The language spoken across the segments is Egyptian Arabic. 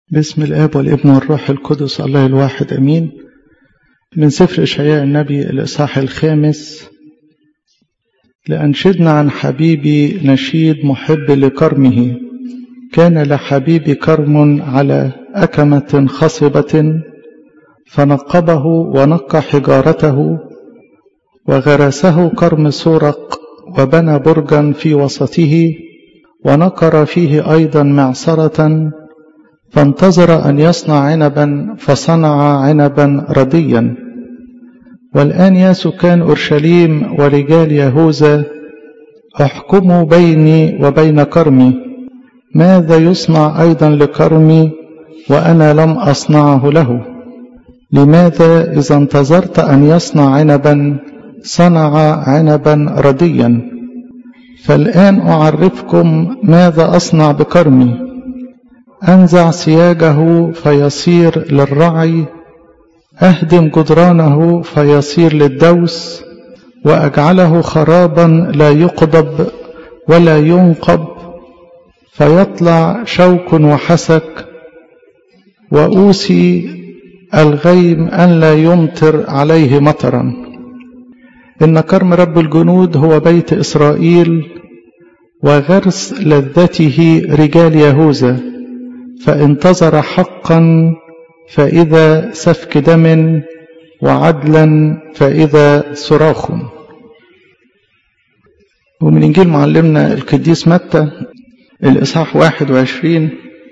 باسم الآب والابن والروح القدس الله الواحد أمين من سفر إشعياء النبي الإصحاح الخامس لأنشدنا عن حبيبي نشيد محب لكرمه كان لحبيبي كرم على أكمة خصبة فنقبه ونقى حجارته وغرسه كرم سورق وبنى برجا في وسطه ونقر فيه أيضا معصرة فانتظر أن يصنع عنبا فصنع عنبا رديا والآن يا سكان أورشليم ورجال يهوذا احكموا بيني وبين كرمي ماذا يصنع أيضا لكرمي وأنا لم أصنعه له لماذا إذا انتظرت أن يصنع عنبا صنع عنبا رديا فالآن أعرفكم ماذا أصنع بكرمي أنزع سياجه فيصير للرعي أهدم جدرانه فيصير للدوس وأجعله خرابا لا يقضب ولا ينقب فيطلع شوك وحسك وأوسي الغيم أن لا يمطر عليه مطرا إن كرم رب الجنود هو بيت إسرائيل وغرس لذته رجال يهوذا فانتظر حقا فإذا سفك دم وعدلا فإذا صراخ ومن إنجيل معلمنا القديس متى الإصحاح 21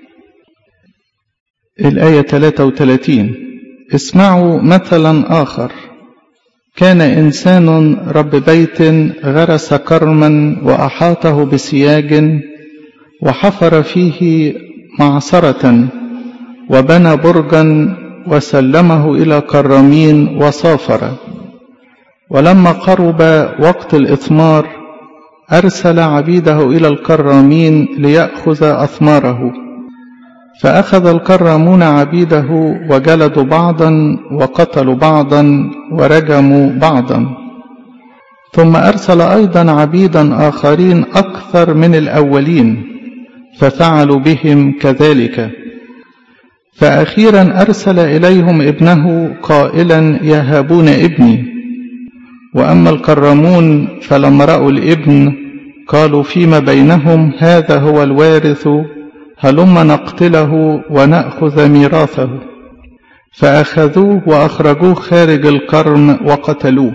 الآية 33 اسمعوا مثلا آخر كان إنسان رب بيت غرس كرما وأحاطه بسياج وحفر فيه معصرة وبنى برجا وسلمه إلى كرامين وصافر ولما قرب وقت الإثمار أرسل عبيده إلى الكرامين ليأخذ أثماره فأخذ الكرامون عبيده وجلدوا بعضا وقتلوا بعضا ورجموا بعضا ثم أرسل أيضا عبيدا آخرين أكثر من الأولين ففعلوا بهم كذلك فأخيرا أرسل إليهم ابنه قائلا يهابون ابني وأما الكرمون فلما رأوا الابن قالوا فيما بينهم هذا هو الوارث هلم نقتله ونأخذ ميراثه فأخذوه وأخرجوه خارج الكرم وقتلوه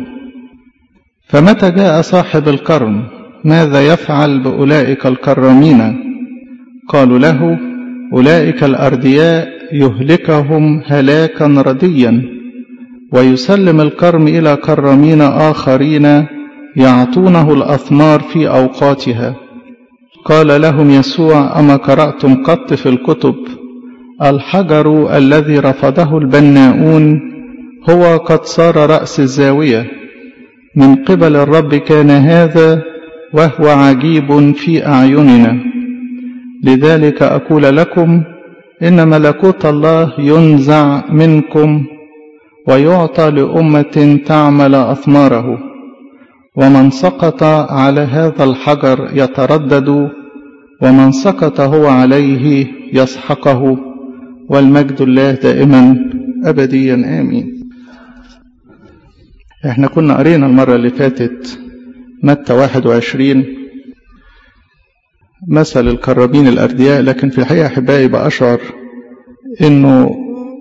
فمتى جاء صاحب الكرم ماذا يفعل بأولئك الكرمين قالوا له أولئك الأردياء يهلكهم هلاكا رديا ويسلم الكرم إلى كرمين آخرين يعطونه الأثمار في أوقاتها قال لهم يسوع أما قرأتم قط في الكتب الحجر الذي رفضه البناؤون هو قد صار رأس الزاوية من قبل الرب كان هذا وهو عجيب في أعيننا لذلك أقول لكم إن ملكوت الله ينزع منكم ويعطى لأمة تعمل أثماره ومن سقط على هذا الحجر يتردد ومن سقط هو عليه يسحقه والمجد الله دائما أبديا آمين احنا كنا قرينا المرة اللي فاتت متى 21 مثل الكرابين الأردياء لكن في الحقيقة أحبائي بأشعر إنه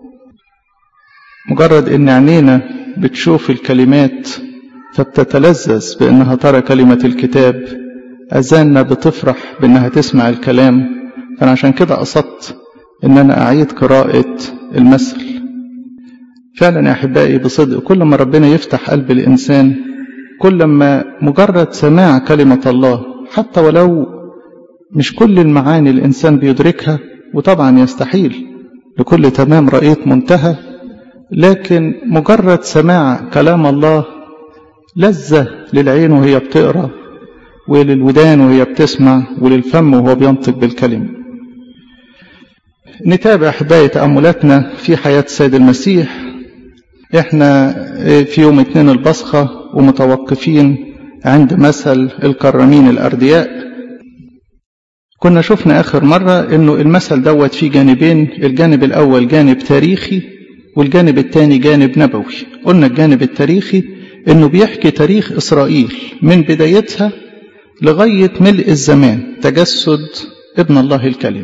مجرد إن عينينا بتشوف الكلمات فبتتلذذ بأنها ترى كلمة الكتاب أذاننا بتفرح بأنها تسمع الكلام فأنا عشان كده قصدت إن أنا أعيد قراءة المثل فعلا يا أحبائي بصدق كل ما ربنا يفتح قلب الإنسان كل ما مجرد سماع كلمة الله حتى ولو مش كل المعاني الإنسان بيدركها وطبعا يستحيل لكل تمام رأيت منتهى لكن مجرد سماع كلام الله لذة للعين وهي بتقرأ وللودان وهي بتسمع وللفم وهو بينطق بالكلمة نتابع أحبائي تأملاتنا في حياة السيد المسيح احنا في يوم اثنين البصخة ومتوقفين عند مثل الكرمين الأردياء كنا شفنا آخر مرة إنه المثل دوت فيه جانبين الجانب الأول جانب تاريخي والجانب الثاني جانب نبوي قلنا الجانب التاريخي إنه بيحكي تاريخ إسرائيل من بدايتها لغاية ملء الزمان تجسد ابن الله الكلم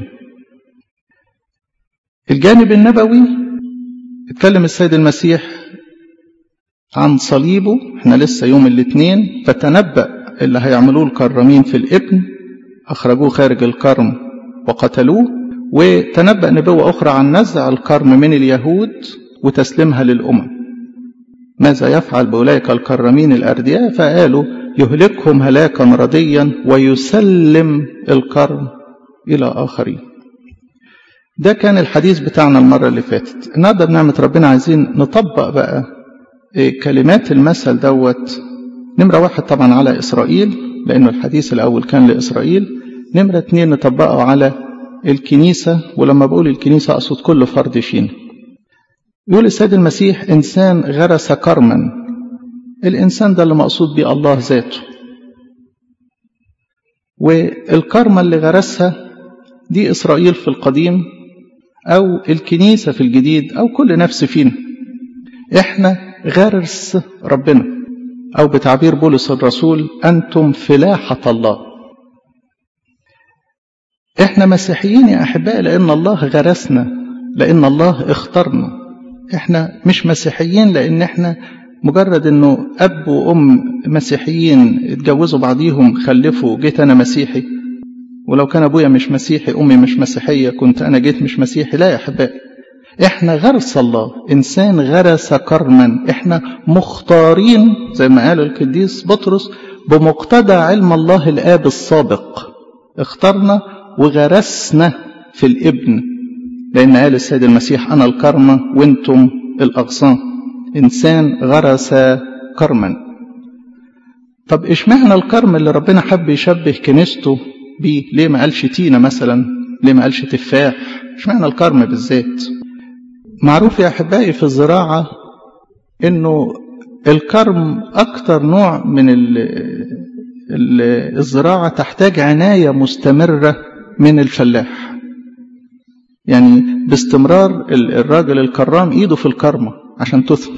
الجانب النبوي اتكلم السيد المسيح عن صليبه احنا لسه يوم الاثنين فتنبأ اللي هيعملوه الكرامين في الابن أخرجوه خارج الكرم وقتلوه وتنبأ نبوة أخرى عن نزع الكرم من اليهود وتسليمها للأمم ماذا يفعل بأولئك الكرامين الأردياء فقالوا يهلكهم هلاكا رديا ويسلم الكرم إلى آخرين ده كان الحديث بتاعنا المرة اللي فاتت النهارده بنعمة ربنا عايزين نطبق بقى كلمات المثل دوت نمرة واحد طبعا على إسرائيل لأنه الحديث الأول كان لإسرائيل نمرة اتنين نطبقه على الكنيسة ولما بقول الكنيسة أقصد كل فرد فينا يقول السيد المسيح إنسان غرس كرما الإنسان ده اللي مقصود بيه الله ذاته والكرمة اللي غرسها دي إسرائيل في القديم أو الكنيسة في الجديد أو كل نفس فينا إحنا غرس ربنا أو بتعبير بولس الرسول أنتم فلاحة الله إحنا مسيحيين يا أحبائي لأن الله غرسنا لأن الله اختارنا إحنا مش مسيحيين لأن إحنا مجرد إنه أب وأم مسيحيين اتجوزوا بعضيهم خلفوا جيت أنا مسيحي ولو كان أبويا مش مسيحي أمي مش مسيحية كنت أنا جيت مش مسيحي لا يا أحبائي احنا غرس الله انسان غرس كرما احنا مختارين زي ما قال القديس بطرس بمقتضى علم الله الاب السابق اخترنا وغرسنا في الابن لان قال السيد المسيح انا الكرمه وانتم الاغصان انسان غرس كرما طب اشمعنى الكرم اللي ربنا حب يشبه كنيسته بيه ليه ما قالش تينه مثلا ليه ما قالش تفاح اشمعنى الكرم بالذات معروف يا أحبائي في الزراعة أنه الكرم أكثر نوع من ال ال الزراعة تحتاج عناية مستمرة من الفلاح يعني باستمرار الراجل الكرام إيده في الكرمة عشان تثمر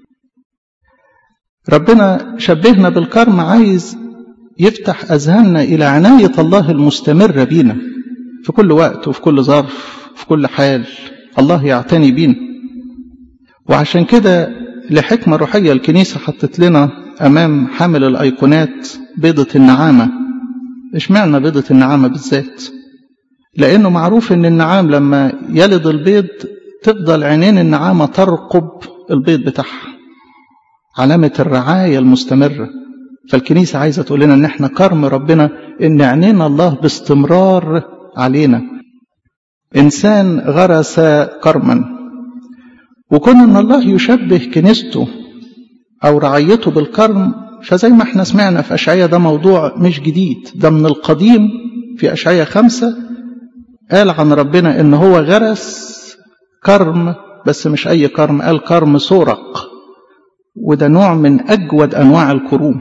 ربنا شبهنا بالكرم عايز يفتح أذهاننا إلى عناية الله المستمرة بينا في كل وقت وفي كل ظرف في كل حال الله يعتني بينا وعشان كده لحكمة روحية الكنيسة حطت لنا أمام حامل الأيقونات بيضة النعامة اشمعنى بيضة النعامة بالذات لأنه معروف أن النعام لما يلد البيض تفضل عينين النعامة ترقب البيض بتاعها علامة الرعاية المستمرة فالكنيسة عايزة تقول لنا ان احنا كرم ربنا ان عينينا الله باستمرار علينا إنسان غرس كرما وكون أن الله يشبه كنيسته أو رعيته بالكرم فزي ما احنا سمعنا في أشعية ده موضوع مش جديد ده من القديم في أشعية خمسة قال عن ربنا إن هو غرس كرم بس مش أي كرم قال كرم سورق وده نوع من أجود أنواع الكروم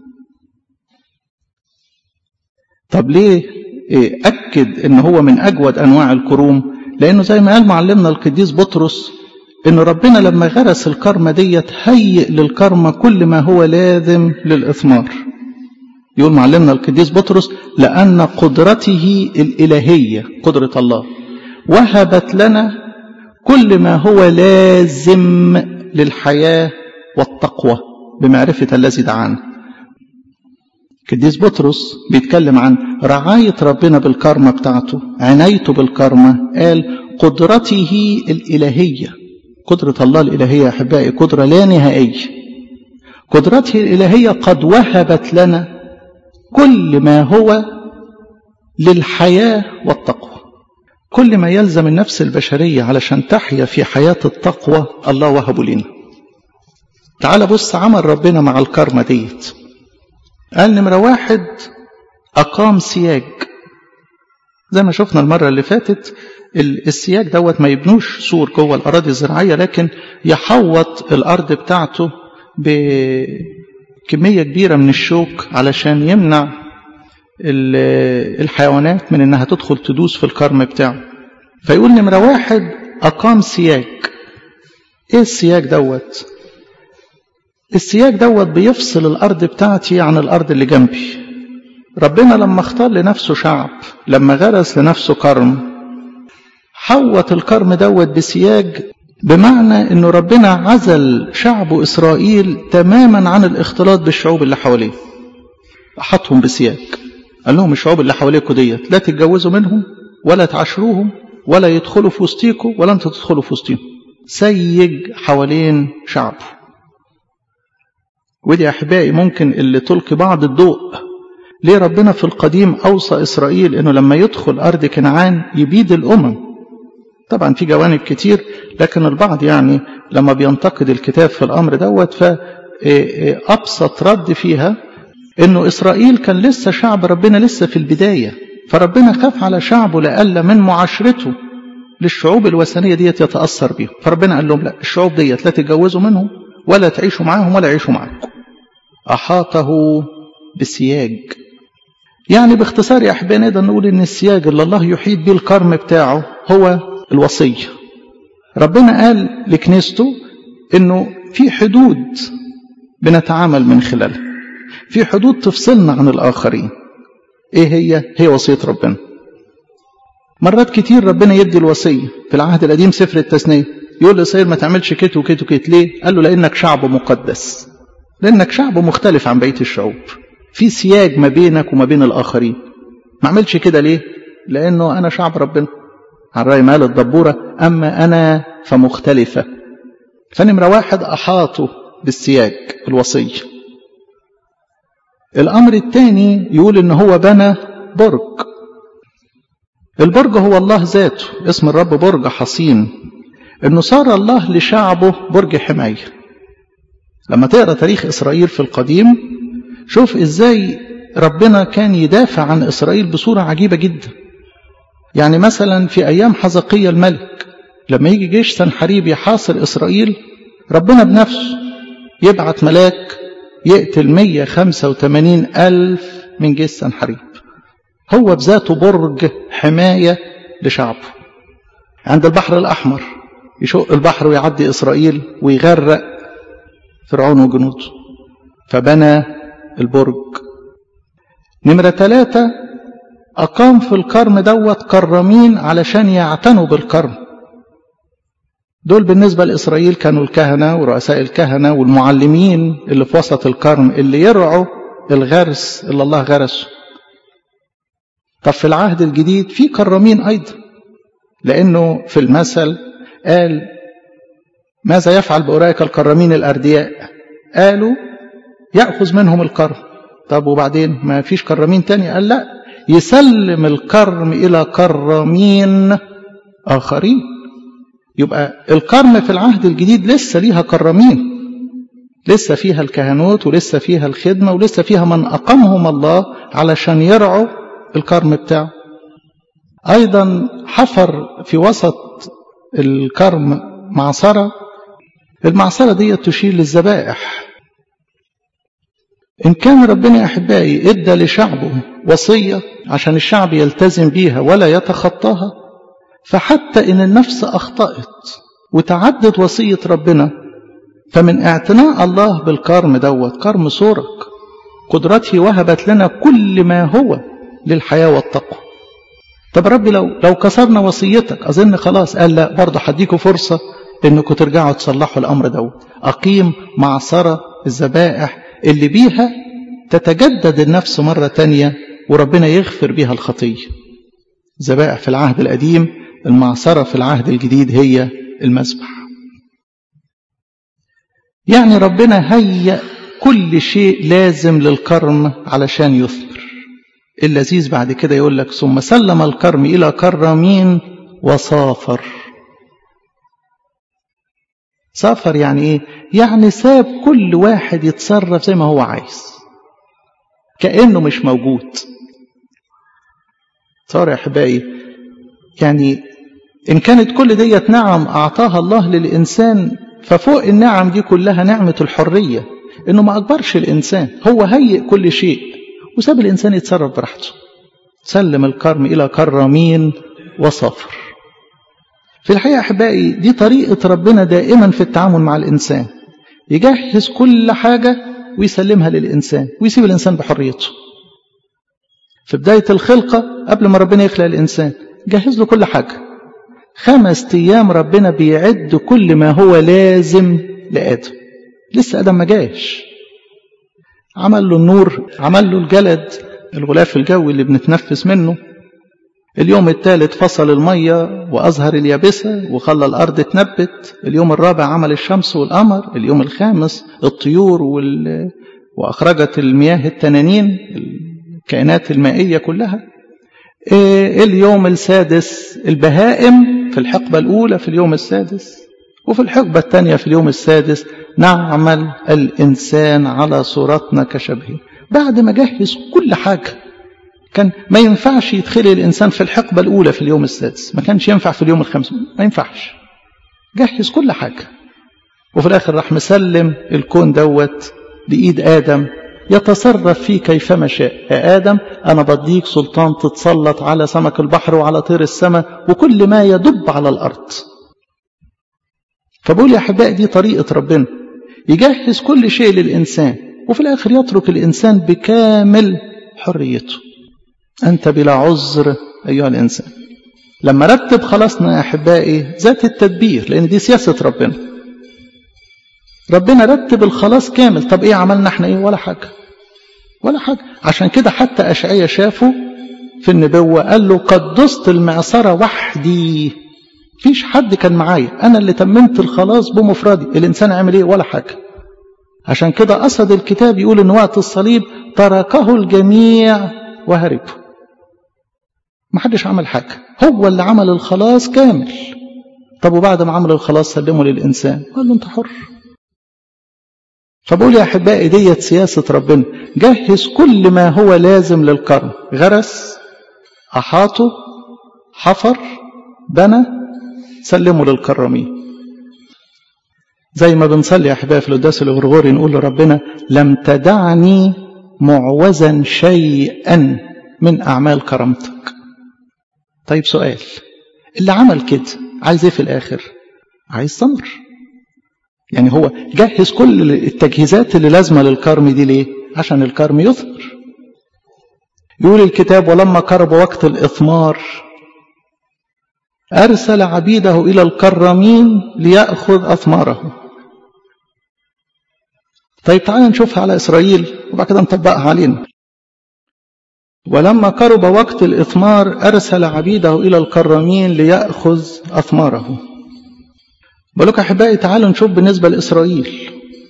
طب ليه أكد إن هو من أجود أنواع الكروم لأنه زي ما قال معلمنا القديس بطرس إن ربنا لما غرس الكرمة ديت هيئ للكرمة كل ما هو لازم للإثمار يقول معلمنا القديس بطرس لأن قدرته الإلهية قدرة الله وهبت لنا كل ما هو لازم للحياة والتقوى بمعرفة الذي دعانا القديس بطرس بيتكلم عن رعاية ربنا بالكرمة بتاعته عنايته بالكرمة قال قدرته الإلهية قدرة الله الإلهية يا أحبائي قدرة لا نهائية قدرته الإلهية قد وهبت لنا كل ما هو للحياة والتقوى كل ما يلزم النفس البشرية علشان تحيا في حياة التقوى الله وهبه لنا تعال بص عمل ربنا مع الكرمة ديت قال نمرة واحد أقام سياج زي ما شفنا المرة اللي فاتت السياج دوت ما يبنوش سور جوه الأراضي الزراعية لكن يحوط الأرض بتاعته بكمية كبيرة من الشوك علشان يمنع الحيوانات من انها تدخل تدوس في الكرم بتاعه فيقول نمرة واحد أقام سياج ايه السياج دوت السياج دوت بيفصل الأرض بتاعتي عن الأرض اللي جنبي ربنا لما اختار لنفسه شعب لما غرس لنفسه كرم حوط الكرم دوت بسياج بمعنى انه ربنا عزل شعب اسرائيل تماما عن الاختلاط بالشعوب اللي حواليه حطهم بسياج قال لهم الشعوب اللي حواليكوا ديت لا تتجوزوا منهم ولا تعاشروهم ولا يدخلوا في وسطيكوا ولا انتوا تدخلوا في وسطيهم سيج حوالين شعبه ودي احبائي ممكن اللي تلقي بعض الضوء ليه ربنا في القديم اوصى اسرائيل انه لما يدخل ارض كنعان يبيد الامم طبعا في جوانب كتير لكن البعض يعني لما بينتقد الكتاب في الامر دوت فابسط رد فيها انه اسرائيل كان لسه شعب ربنا لسه في البدايه فربنا خاف على شعبه لألا من معاشرته للشعوب الوثنيه ديت يتاثر بيهم فربنا قال لهم لا الشعوب ديت لا تتجوزوا منهم ولا تعيشوا معاهم ولا يعيشوا معاكم احاطه بسياج يعني باختصار يا احبائي نقدر نقول ان السياج اللي الله يحيط به الكرم بتاعه هو الوصيه ربنا قال لكنيسته انه في حدود بنتعامل من خلالها في حدود تفصلنا عن الآخرين إيه هي؟ هي وصية ربنا مرات كتير ربنا يدي الوصية في العهد القديم سفر التثنية يقول لإسرائيل ما تعملش كت وكت وكت ليه؟ قال له لأنك شعب مقدس لأنك شعب مختلف عن بقية الشعوب في سياج ما بينك وما بين الآخرين ما عملش كده ليه؟ لأنه أنا شعب ربنا عن رأي مال الدبورة أما أنا فمختلفة فنمرة واحد أحاطوا بالسياج الوصية الأمر الثاني يقول إن هو بنى برج البرج هو الله ذاته اسم الرب برج حصين إنه صار الله لشعبه برج حماية لما تقرأ تاريخ إسرائيل في القديم شوف إزاي ربنا كان يدافع عن إسرائيل بصورة عجيبة جدا يعني مثلا في أيام حزقية الملك لما يجي جيش سنحريب يحاصر إسرائيل ربنا بنفسه يبعت ملاك يقتل 185 ألف من جيش سنحريب هو بذاته برج حماية لشعبه عند البحر الأحمر يشق البحر ويعدي إسرائيل ويغرق فرعون وجنوده فبنى البرج نمرة ثلاثة أقام في الكرم دوت كرمين علشان يعتنوا بالكرم دول بالنسبة لإسرائيل كانوا الكهنة ورؤساء الكهنة والمعلمين اللي في وسط الكرم اللي يرعوا الغرس اللي الله غرسه طب في العهد الجديد في كرمين أيضا لأنه في المثل قال ماذا يفعل بأولئك الكرمين الأردياء قالوا يأخذ منهم الكرم طب وبعدين ما فيش كرمين تاني قال لا يسلم الكرم إلى كرمين آخرين يبقى الكرم في العهد الجديد لسه ليها كرمين لسه فيها الكهنوت ولسه فيها الخدمة ولسه فيها من أقامهم الله علشان يرعوا الكرم بتاعه أيضا حفر في وسط الكرم معصرة المعصرة دي تشير للذبائح إن كان ربنا يا أحبائي إدى لشعبه وصية عشان الشعب يلتزم بيها ولا يتخطاها فحتى إن النفس أخطأت وتعدت وصية ربنا فمن اعتناء الله بالكرم دوت كرم صورك قدرته وهبت لنا كل ما هو للحياة والتقوى طب ربي لو لو كسرنا وصيتك أظن خلاص قال لا برضه هديكوا فرصة إنكم ترجعوا تصلحوا الأمر دوت أقيم معصرة الذبائح اللي بيها تتجدد النفس مرة تانية وربنا يغفر بيها الخطية ذبائح في العهد القديم المعصرة في العهد الجديد هي المذبح يعني ربنا هيأ كل شيء لازم للكرم علشان يثمر اللذيذ بعد كده يقول لك ثم سلم الكرم إلى كرمين وصافر سافر يعني ايه يعني ساب كل واحد يتصرف زي ما هو عايز كأنه مش موجود صار يا احبائي يعني ان كانت كل ديت نعم اعطاها الله للانسان ففوق النعم دي كلها نعمة الحرية انه ما اجبرش الانسان هو هيئ كل شيء وساب الإنسان يتصرف براحته سلم الكرم إلى كرامين وصفر في الحقيقة أحبائي دي طريقة ربنا دائما في التعامل مع الإنسان يجهز كل حاجة ويسلمها للإنسان ويسيب الإنسان بحريته في بداية الخلقة قبل ما ربنا يخلق الإنسان جهز له كل حاجة خمس أيام ربنا بيعد كل ما هو لازم لآدم لسه آدم ما جاش عمل له النور عمل له الجلد الغلاف الجوي اللي بنتنفس منه اليوم الثالث فصل المية وأظهر اليابسة وخلى الأرض تنبت اليوم الرابع عمل الشمس والقمر اليوم الخامس الطيور وال... وأخرجت المياه التنانين الكائنات المائية كلها اليوم السادس البهائم في الحقبة الأولى في اليوم السادس وفي الحقبة الثانية في اليوم السادس نعمل الإنسان على صورتنا كشبهه بعد ما جهز كل حاجة كان ما ينفعش يدخل الإنسان في الحقبة الأولى في اليوم السادس ما كانش ينفع في اليوم الخامس ما ينفعش جهز كل حاجة وفي الآخر راح مسلم الكون دوت بإيد آدم يتصرف فيه كيفما شاء يا آدم أنا بديك سلطان تتسلط على سمك البحر وعلى طير السماء وكل ما يدب على الأرض فبقول يا أحبائي دي طريقة ربنا يجهز كل شيء للإنسان وفي الآخر يترك الإنسان بكامل حريته أنت بلا عذر أيها الإنسان لما رتب خلاصنا يا أحبائي ذات التدبير لأن دي سياسة ربنا ربنا رتب الخلاص كامل طب إيه عملنا احنا إيه ولا حاجة ولا حاجة عشان كده حتى أشعية شافه في النبوة قال له قد دست المعصرة وحدي فيش حد كان معايا أنا اللي تممت الخلاص بمفردي الإنسان عمل إيه ولا حاجة عشان كده قصد الكتاب يقول إن وقت الصليب تركه الجميع وهربوا ما حدش عمل حاجة هو اللي عمل الخلاص كامل طب وبعد ما عمل الخلاص سلمه للإنسان قال له أنت حر فبقول يا أحبائي ديت سياسة ربنا جهز كل ما هو لازم للكرم غرس أحاطه حفر بنى سلمه للكرمين زي ما بنصلي يا أحبائي في القداس الغرغوري نقول لربنا لم تدعني معوزا شيئا من أعمال كرمتك طيب سؤال اللي عمل كده عايز ايه في الاخر عايز ثمر يعني هو جهز كل التجهيزات اللي لازمه للكرم دي ليه عشان الكرم يثمر يقول الكتاب ولما قرب وقت الاثمار ارسل عبيده الى الكرمين لياخذ اثماره طيب تعالى نشوفها على اسرائيل وبعد كده نطبقها علينا ولما قرب وقت الإثمار أرسل عبيده إلى الكرامين ليأخذ أثماره بقولك أحبائي تعالوا نشوف بالنسبة لإسرائيل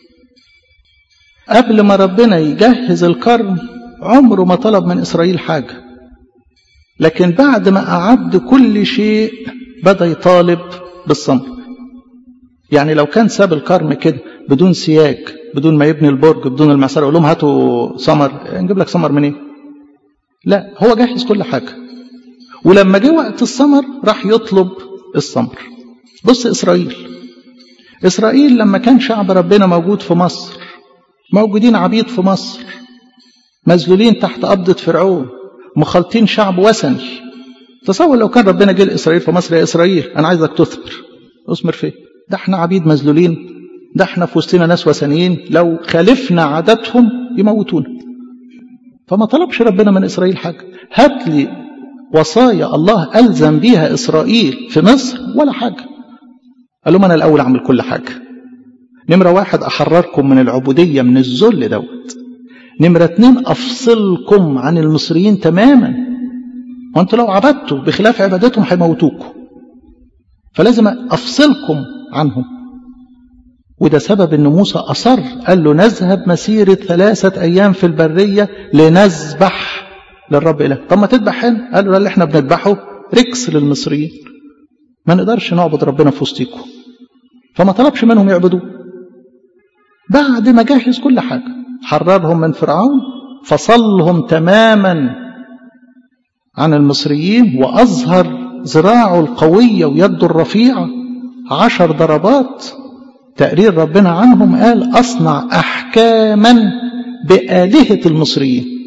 قبل ما ربنا يجهز الكرم عمره ما طلب من إسرائيل حاجة لكن بعد ما أعد كل شيء بدأ يطالب بالصمت يعني لو كان ساب الكرم كده بدون سياج بدون ما يبني البرج بدون المعصرة يقول لهم هاتوا سمر نجيب لك سمر منين إيه؟ لا هو جهز كل حاجة ولما جه وقت السمر راح يطلب السمر بص إسرائيل إسرائيل لما كان شعب ربنا موجود في مصر موجودين عبيد في مصر مذلولين تحت قبضة فرعون مخالطين شعب وثني تصور لو كان ربنا جه لإسرائيل في مصر يا إسرائيل أنا عايزك تثمر أثمر فين ده احنا عبيد مذلولين ده احنا في وسطنا ناس وثنيين لو خالفنا عاداتهم يموتونا فما طلبش ربنا من إسرائيل حاجة هات لي وصايا الله ألزم بيها إسرائيل في مصر ولا حاجة قال لهم أنا الأول أعمل كل حاجة نمرة واحد أحرركم من العبودية من الذل دوت نمرة اتنين أفصلكم عن المصريين تماما وأنتوا لو عبدتوا بخلاف عبادتهم هيموتوكم فلازم أفصلكم عنهم وده سبب ان موسى اصر قال له نذهب مسيره ثلاثه ايام في البريه لنذبح للرب اله طب ما تذبح هنا قال له اللي احنا بنذبحه ركس للمصريين ما نقدرش نعبد ربنا في وسطيكم فما طلبش منهم يعبدوه بعد ما جهز كل حاجه حررهم من فرعون فصلهم تماما عن المصريين واظهر ذراعه القويه ويده الرفيعه عشر ضربات تقرير ربنا عنهم قال أصنع أحكاما بآلهة المصريين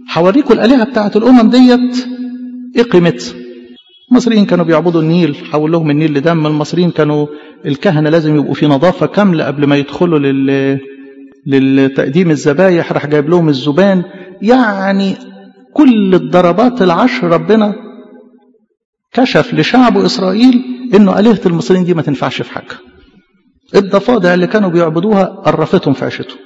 حوريكم الآلهة بتاعت الأمم ديت إيه قيمتها المصريين كانوا بيعبدوا النيل حول لهم النيل لدم المصريين كانوا الكهنة لازم يبقوا في نظافة كاملة قبل ما يدخلوا لل للتقديم الذبايح راح جايب لهم الذبان يعني كل الضربات العشر ربنا كشف لشعب إسرائيل إنه آلهة المصريين دي ما تنفعش في حاجة الضفادع اللي كانوا بيعبدوها قرفتهم في عيشتهم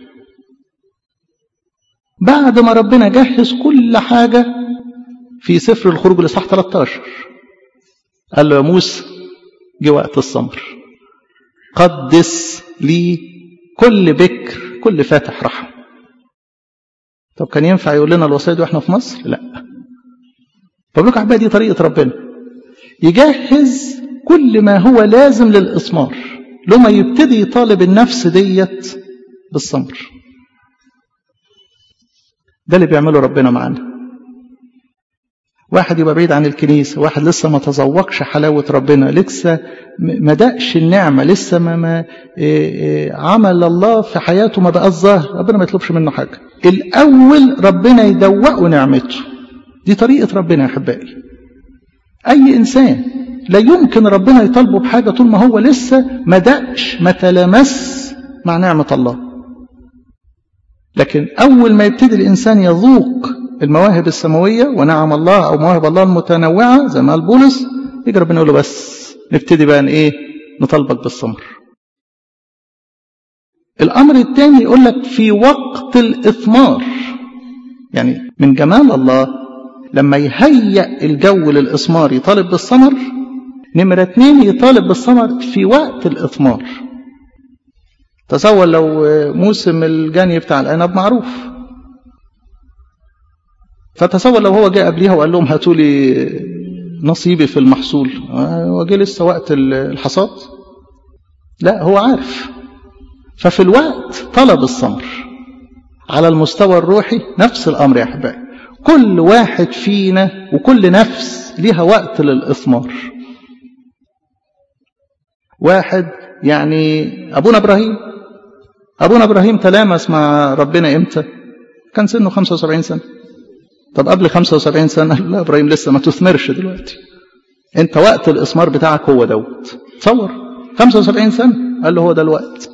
بعد ما ربنا جهز كل حاجة في سفر الخروج الإصحاح 13 قال له يا موسى جه وقت الصمر قدس لي كل بكر كل فاتح رحم طب كان ينفع يقول لنا الوصيه دي واحنا في مصر لا فبقول لكم دي طريقه ربنا يجهز كل ما هو لازم للإثمار لما يبتدي يطالب النفس ديت بالصبر ده اللي بيعمله ربنا معانا واحد يبقى بعيد عن الكنيسة واحد لسه ما تذوقش حلاوة ربنا لسه ما دقش النعمة لسه ما, ما عمل الله في حياته ما بقى ظاهر ربنا ما يطلبش منه حاجة الأول ربنا يدوقه نعمته دي طريقة ربنا يا أحبائي أي إنسان لا يمكن ربنا يطالبه بحاجة طول ما هو لسه ما دقش ما تلمس مع نعمة الله لكن أول ما يبتدي الإنسان يذوق المواهب السماوية ونعم الله أو مواهب الله المتنوعة زي ما قال بولس يجي ربنا يقول له بس نبتدي بقى إيه نطالبك بالصبر الأمر الثاني يقول لك في وقت الإثمار يعني من جمال الله لما يهيأ الجو للإثمار يطالب بالثمر نمرة اتنين يطالب بالثمر في وقت الإثمار تصور لو موسم الجني بتاع العنب معروف فتصور لو هو جاء قبليها وقال لهم هاتوا لي نصيبي في المحصول هو جه لسه وقت الحصاد لا هو عارف ففي الوقت طلب الثمر على المستوى الروحي نفس الأمر يا أحبائي كل واحد فينا وكل نفس ليها وقت للإثمار واحد يعني أبونا إبراهيم أبونا إبراهيم تلامس مع ربنا إمتى كان سنه 75 سنة طب قبل 75 سنة لا إبراهيم لسه ما تثمرش دلوقتي أنت وقت الإثمار بتاعك هو دوت تصور 75 سنة قال له هو ده الوقت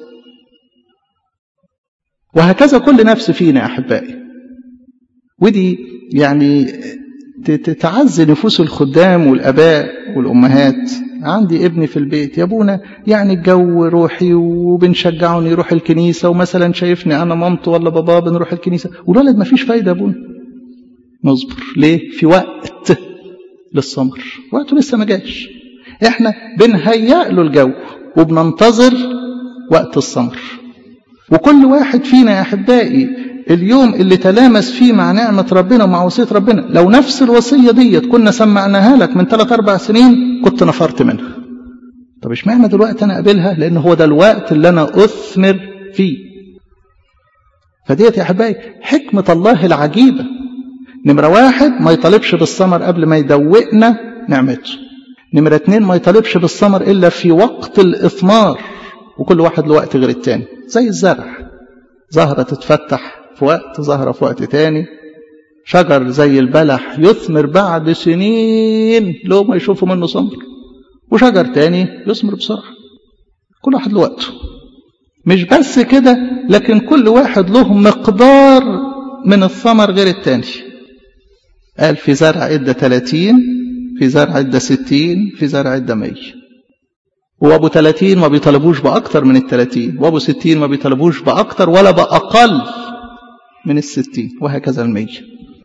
وهكذا كل نفس فينا يا أحبائي ودي يعني تعزي نفوس الخدام والاباء والامهات عندي ابني في البيت يا ابونا يعني الجو روحي وبنشجعه انه يروح الكنيسه ومثلا شايفني انا مامته ولا باباه بنروح الكنيسه والولد ما فيش فايده يا ابونا نصبر ليه في وقت للصبر وقته لسه ما جاش احنا بنهيئ له الجو وبننتظر وقت الصبر وكل واحد فينا يا احبائي اليوم اللي تلامس فيه مع نعمة ربنا ومع وصية ربنا لو نفس الوصية ديت كنا سمعناها لك من ثلاث أربع سنين كنت نفرت منها طب اشمعنى دلوقتي أنا أقابلها لأن هو ده الوقت اللي أنا أثمر فيه فديت يا أحبائي حكمة الله العجيبة نمرة واحد ما يطالبش بالثمر قبل ما يدوقنا نعمته نمرة اتنين ما يطالبش بالثمر إلا في وقت الإثمار وكل واحد له وقت غير التاني زي الزرع زهرة تتفتح في وقت زهرة في وقت تاني شجر زي البلح يثمر بعد سنين لو ما يشوفوا منه ثمر وشجر تاني يثمر بسرعة كل واحد له وقته مش بس كده لكن كل واحد له مقدار من الثمر غير التاني قال في زرع ادى 30 في زرع ادى 60 في زرع ادى 100 وابو 30 ما بيطلبوش باكتر من ال 30 وابو 60 ما بيطلبوش باكتر ولا باقل من الستين وهكذا المية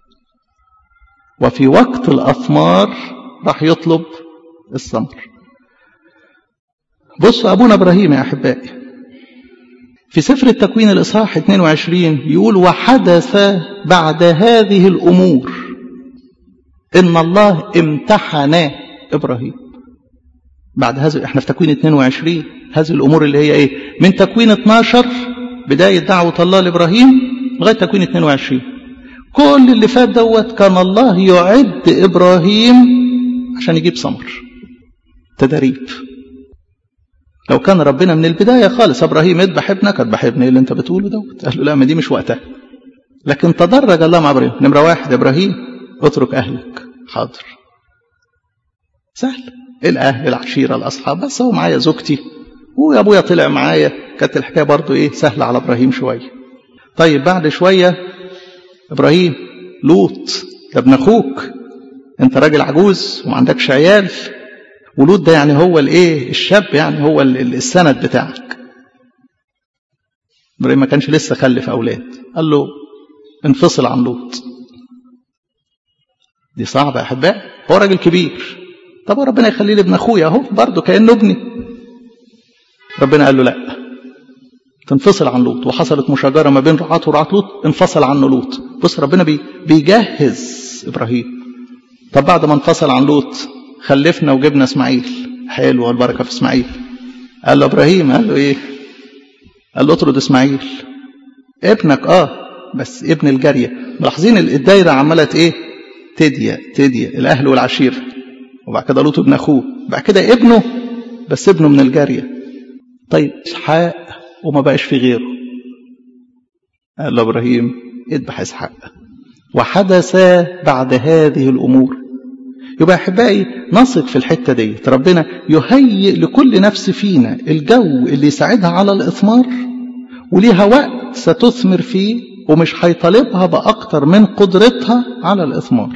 وفي وقت الأثمار راح يطلب الثمر بصوا أبونا إبراهيم يا أحبائي في سفر التكوين الإصحاح 22 يقول وحدث بعد هذه الأمور إن الله امتحن إبراهيم بعد هذا احنا في تكوين 22 هذه الأمور اللي هي إيه من تكوين 12 بداية دعوة الله لإبراهيم لغايه تكوين 22 كل اللي فات دوت كان الله يعد ابراهيم عشان يجيب ثمر تدريب لو كان ربنا من البدايه خالص ابراهيم اذبح ابنك اذبح ابني اللي انت بتقوله دوت قال له لا ما دي مش وقتها لكن تدرج الله مع ابراهيم نمره واحد ابراهيم اترك اهلك حاضر سهل الاهل العشيره الاصحاب بس هو معايا زوجتي وابويا طلع معايا كانت الحكايه برضو ايه سهله على ابراهيم شويه طيب بعد شويه ابراهيم لوط ده ابن اخوك انت راجل عجوز وما عندكش عيال ولوط ده يعني هو الايه الشاب يعني هو السند بتاعك ابراهيم ما كانش لسه خلف اولاد قال له انفصل عن لوط دي صعبه يا احبائي هو راجل كبير طب ربنا يخليه لابن اخويا اهو برضه كانه ابني ربنا قال له لا تنفصل عن لوط وحصلت مشاجره ما بين رعاة ورعاة لوط انفصل عنه لوط بص ربنا بي بيجهز ابراهيم طب بعد ما انفصل عن لوط خلفنا وجبنا اسماعيل حلو البركه في اسماعيل قال له ابراهيم قال له ايه قال له اطرد اسماعيل ابنك اه بس ابن الجاريه ملاحظين الدايره عماله ايه تدية تدية الاهل والعشيره وبعد كده لوط ابن اخوه بعد كده ابنه بس ابنه من الجاريه طيب اسحاق وما بقاش في غيره قال له ابراهيم اذبح اسحاق وحدث بعد هذه الامور يبقى احبائي نثق في الحته دي ربنا يهيئ لكل نفس فينا الجو اللي يساعدها على الاثمار وليها وقت ستثمر فيه ومش هيطالبها باكتر من قدرتها على الاثمار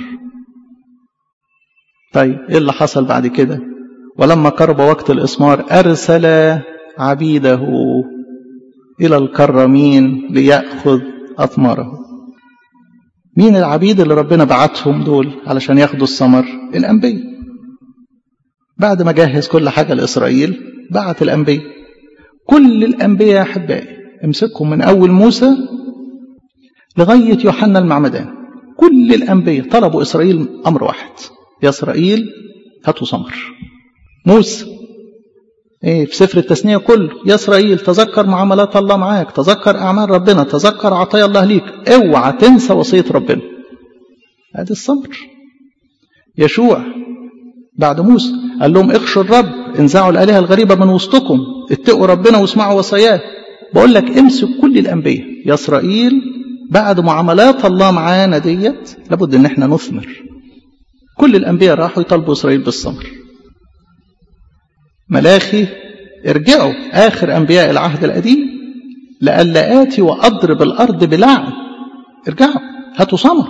طيب ايه اللي حصل بعد كده ولما قرب وقت الاثمار ارسل عبيده الى الكرمين لياخذ اثماره مين العبيد اللي ربنا بعتهم دول علشان ياخدوا الثمر الانبياء بعد ما جهز كل حاجه لاسرائيل بعت الانبياء كل الانبياء يا احبائي امسكهم من اول موسى لغايه يوحنا المعمدان كل الانبياء طلبوا اسرائيل امر واحد يا اسرائيل هاتوا ثمر موسى ايه في سفر التثنيه كله يا اسرائيل تذكر معاملات الله معاك تذكر اعمال ربنا تذكر عطايا الله ليك اوعى تنسى وصيه ربنا ادي الصبر يشوع بعد موسى قال لهم اخشوا الرب انزعوا الالهه الغريبه من وسطكم اتقوا ربنا واسمعوا وصاياه بقول لك امسك كل الانبياء يا اسرائيل بعد معاملات الله معانا ديت لابد ان احنا نثمر كل الانبياء راحوا يطالبوا اسرائيل بالثمر ملاخي ارجعوا آخر أنبياء العهد القديم لألا آتي وأضرب الأرض بلعن ارجعوا هاتوا ثمر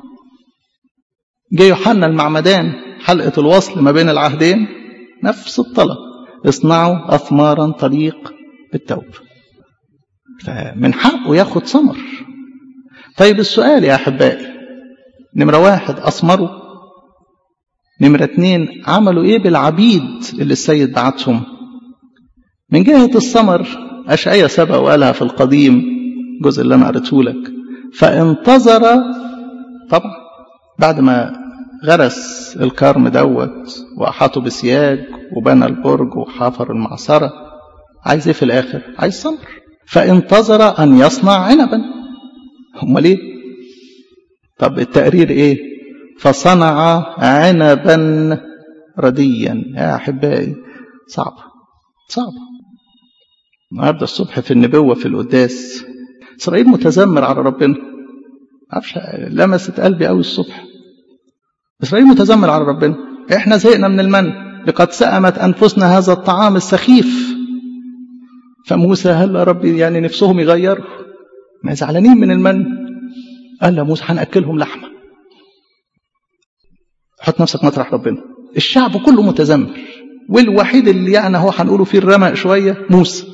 جه يوحنا المعمدان حلقة الوصل ما بين العهدين نفس الطلب اصنعوا أثمارا تليق بالتوبة فمن حقه ياخد ثمر طيب السؤال يا أحبائي نمرة واحد أثمروا نمرة اتنين عملوا ايه بالعبيد اللي السيد بعتهم من جهة الثمر أشعية سبق وقالها في القديم الجزء اللي أنا قريته لك فانتظر طبعا بعد ما غرس الكرم دوت وأحاطه بسياج وبنى البرج وحفر المعصرة عايز ايه في الآخر؟ عايز ثمر فانتظر أن يصنع عنبا امال ايه؟ طب التقرير ايه؟ فصنع عنبا رديا يا احبائي صعبه صعبه النهارده الصبح في النبوه في القداس اسرائيل متذمر على ربنا معرفش لمست قلبي قوي الصبح اسرائيل متذمر على ربنا احنا زهقنا من المن لقد سأمت انفسنا هذا الطعام السخيف فموسى هل يا ربي يعني نفسهم يغيروا ما زعلانين من المن قال له موسى هنأكلهم لحمه حط نفسك مطرح ربنا الشعب كله متذمر والوحيد اللي يعني هو هنقوله فيه الرمق شويه موسى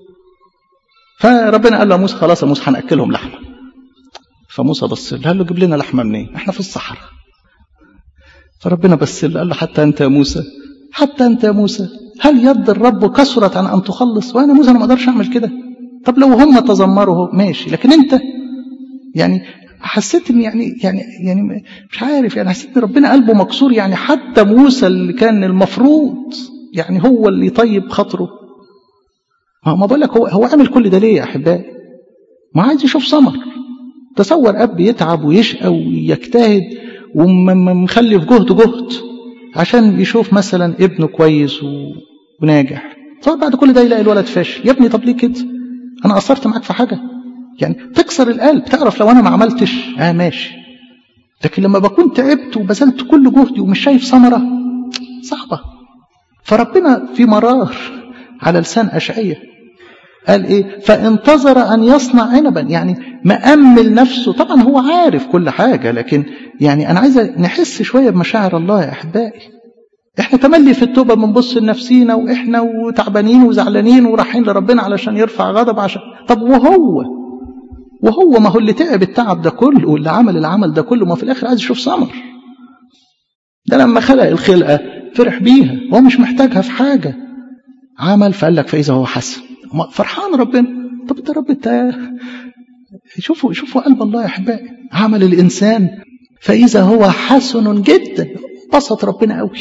فربنا قال له موسى خلاص يا موسى هناكلهم لحمه فموسى بص له قال له جيب لنا لحمه منين احنا في الصحراء فربنا بص له قال له حتى انت يا موسى حتى انت يا موسى هل يد الرب كثرت عن ان تخلص وانا موسى انا ما اقدرش اعمل كده طب لو هم تذمروا ماشي لكن انت يعني حسيت ان يعني يعني يعني مش عارف يعني حسيت ان ربنا قلبه مكسور يعني حتى موسى اللي كان المفروض يعني هو اللي يطيب خاطره ما بقول لك هو هو عامل كل ده ليه يا احبائي؟ ما عايز يشوف ثمر تصور اب يتعب ويشقى ويجتهد ومخلي في جهد جهد عشان يشوف مثلا ابنه كويس وناجح تصور بعد كل ده يلاقي الولد فاشل يا ابني طب ليه كده؟ انا قصرت معاك في حاجه؟ يعني تكسر القلب تعرف لو انا ما عملتش اه ماشي لكن لما بكون تعبت وبذلت كل جهدي ومش شايف ثمره صعبه فربنا في مرار على لسان اشعياء قال ايه فانتظر ان يصنع عنبا يعني مأمل نفسه طبعا هو عارف كل حاجة لكن يعني انا عايز نحس شوية بمشاعر الله يا احبائي احنا تملي في التوبة بنبص لنفسينا واحنا وتعبانين وزعلانين ورايحين لربنا علشان يرفع غضب عشان طب وهو وهو ما هو اللي تعب التعب ده كله واللي عمل العمل ده كله ما في الاخر عايز يشوف ثمر ده لما خلق الخلقة فرح بيها هو مش محتاجها في حاجة عمل فقال لك فإذا هو حسن فرحان ربنا طب انت رب انت شوفوا شوفوا قلب الله يا احبائي عمل الانسان فاذا هو حسن جدا بسط ربنا قوي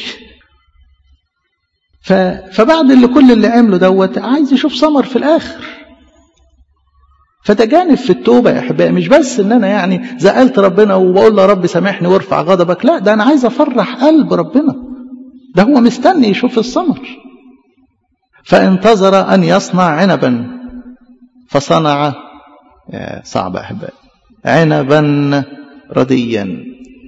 ف... فبعد اللي كل اللي عمله دوت عايز يشوف ثمر في الاخر فده جانب في التوبه يا احبائي مش بس ان انا يعني زقلت ربنا وبقول له يا رب سامحني وارفع غضبك لا ده انا عايز افرح قلب ربنا ده هو مستني يشوف الثمر فانتظر أن يصنع عنبا فصنع صعب أحبائي عنبا رديا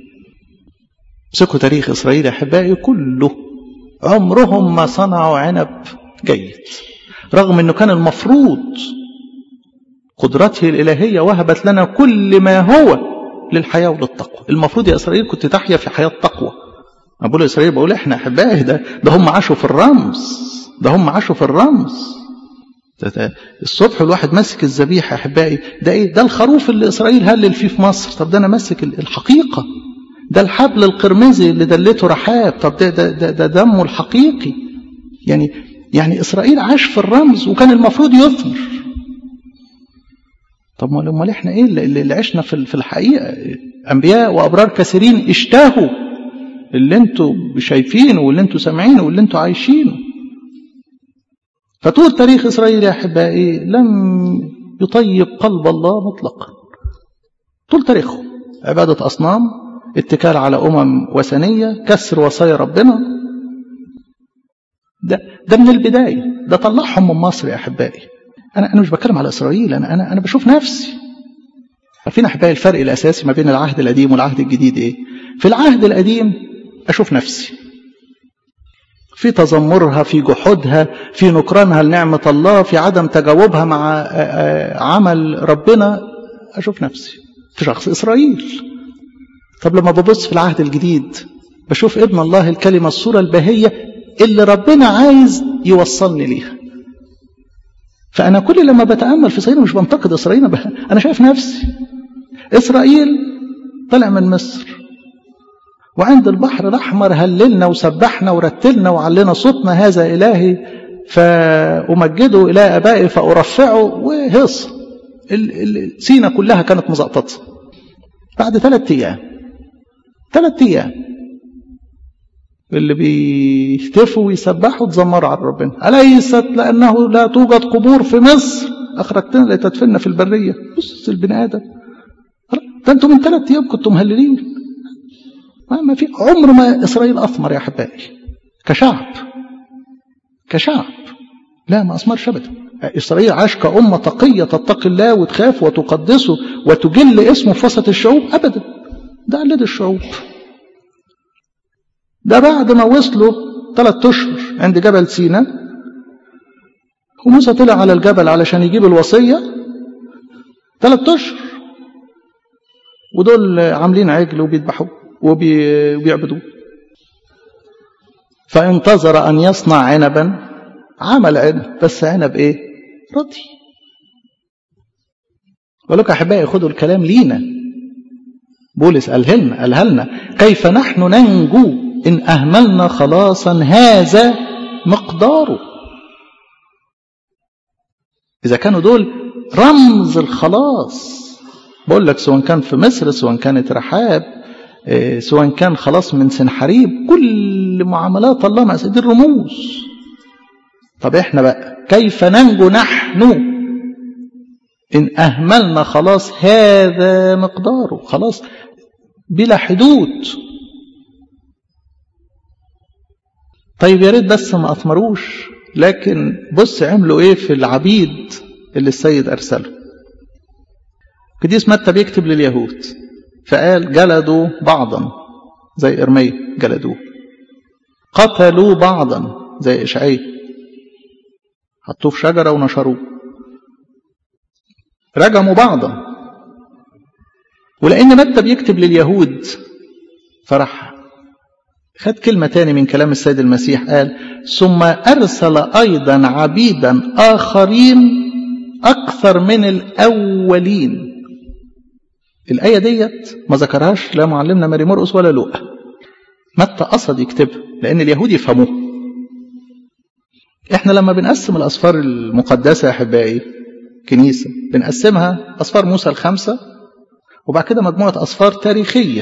مسكوا تاريخ إسرائيل أحبائي كله عمرهم ما صنعوا عنب جيد رغم أنه كان المفروض قدرته الإلهية وهبت لنا كل ما هو للحياة وللتقوى المفروض يا إسرائيل كنت تحيا في حياة تقوى أقول إسرائيل بقول إحنا أحبائي ده, ده هم عاشوا في الرمز ده هم عاشوا في الرمز ده ده الصبح الواحد ماسك الذبيحه يا احبائي ده ايه ده الخروف اللي اسرائيل هلل فيه في مصر طب ده انا ماسك الحقيقه ده الحبل القرمزي اللي دلته رحاب طب ده ده ده, ده دمه الحقيقي يعني يعني اسرائيل عاش في الرمز وكان المفروض يثمر طب امال احنا ايه اللي, اللي عشنا في في الحقيقه انبياء وابرار كثيرين اشتهوا اللي انتوا شايفينه واللي انتوا سامعينه واللي انتوا عايشينه فطول تاريخ إسرائيل يا أحبائي لم يطيب قلب الله مطلقا طول تاريخه عبادة أصنام اتكال على أمم وثنية كسر وصايا ربنا ده ده من البداية ده طلعهم من مصر يا أحبائي أنا أنا مش بتكلم على إسرائيل أنا أنا أنا بشوف نفسي عارفين أحبائي الفرق الأساسي ما بين العهد القديم والعهد الجديد إيه؟ في العهد القديم أشوف نفسي في تذمرها في جحودها في نكرانها لنعمة الله في عدم تجاوبها مع عمل ربنا أشوف نفسي في شخص إسرائيل طب لما ببص في العهد الجديد بشوف ابن الله الكلمة الصورة البهية اللي ربنا عايز يوصلني ليها فأنا كل لما بتأمل في إسرائيل مش بنتقد إسرائيل أنا شايف نفسي إسرائيل طلع من مصر وعند البحر الأحمر هللنا وسبحنا ورتلنا وعلنا صوتنا هذا إلهي فأمجده إلى أبائي فأرفعه وهص سينا كلها كانت مزقططة بعد ثلاثة أيام ثلاثة أيام اللي بيهتفوا ويسبحوا تزمروا على ربنا أليست لأنه لا توجد قبور في مصر أخرجتنا لتدفننا في البرية بص البني آدم ده أنتم من ثلاثة أيام كنتم مهللين ما في عمر ما إسرائيل أثمر يا أحبائي كشعب كشعب لا ما أثمرش أبدا إسرائيل عاش كأمة تقية تتقي الله وتخاف وتقدسه وتجل اسمه في وسط الشعوب أبدا ده قلد الشعوب ده بعد ما وصلوا ثلاث أشهر عند جبل سينا وموسى طلع على الجبل علشان يجيب الوصية ثلاث أشهر ودول عاملين عجل وبيذبحوه وبيعبدوه فانتظر أن يصنع عنبا عمل عنب بس عنب إيه رضي ولك أحبائي خدوا الكلام لينا بولس قالها لنا قالها لنا كيف نحن ننجو إن أهملنا خلاصا هذا مقداره إذا كانوا دول رمز الخلاص بقول لك سواء كان في مصر سواء كانت رحاب سواء كان خلاص من سنحريب كل معاملات الله مع سيد الرموز طب احنا بقى كيف ننجو نحن إن أهملنا خلاص هذا مقداره خلاص بلا حدود طيب يا ريت بس ما أثمروش لكن بص عملوا إيه في العبيد اللي السيد أرسله قديس متى بيكتب لليهود فقال جلدوا بعضا زي إرميا جلدوه قتلوا بعضا زي إشعياء حطوه في شجرة ونشروه رجموا بعضا ولأن متى بيكتب لليهود فرح خد كلمة تاني من كلام السيد المسيح قال ثم أرسل أيضا عبيدا آخرين أكثر من الأولين الآية ديت ما ذكرهاش لا معلمنا ماري مرقس ولا لوقا متى قصد يكتبها لأن اليهود يفهموها احنا لما بنقسم الأسفار المقدسة يا أحبائي كنيسة بنقسمها أسفار موسى الخمسة وبعد كده مجموعة أسفار تاريخية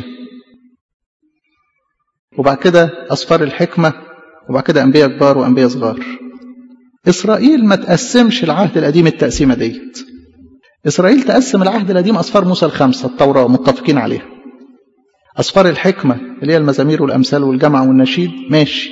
وبعد كده أسفار الحكمة وبعد كده أنبياء كبار وأنبياء صغار إسرائيل ما تقسمش العهد القديم التقسيمة ديت إسرائيل تقسم العهد القديم أسفار موسى الخمسة التوراة متفقين عليها أسفار الحكمة اللي هي المزامير والأمثال والجمع والنشيد ماشي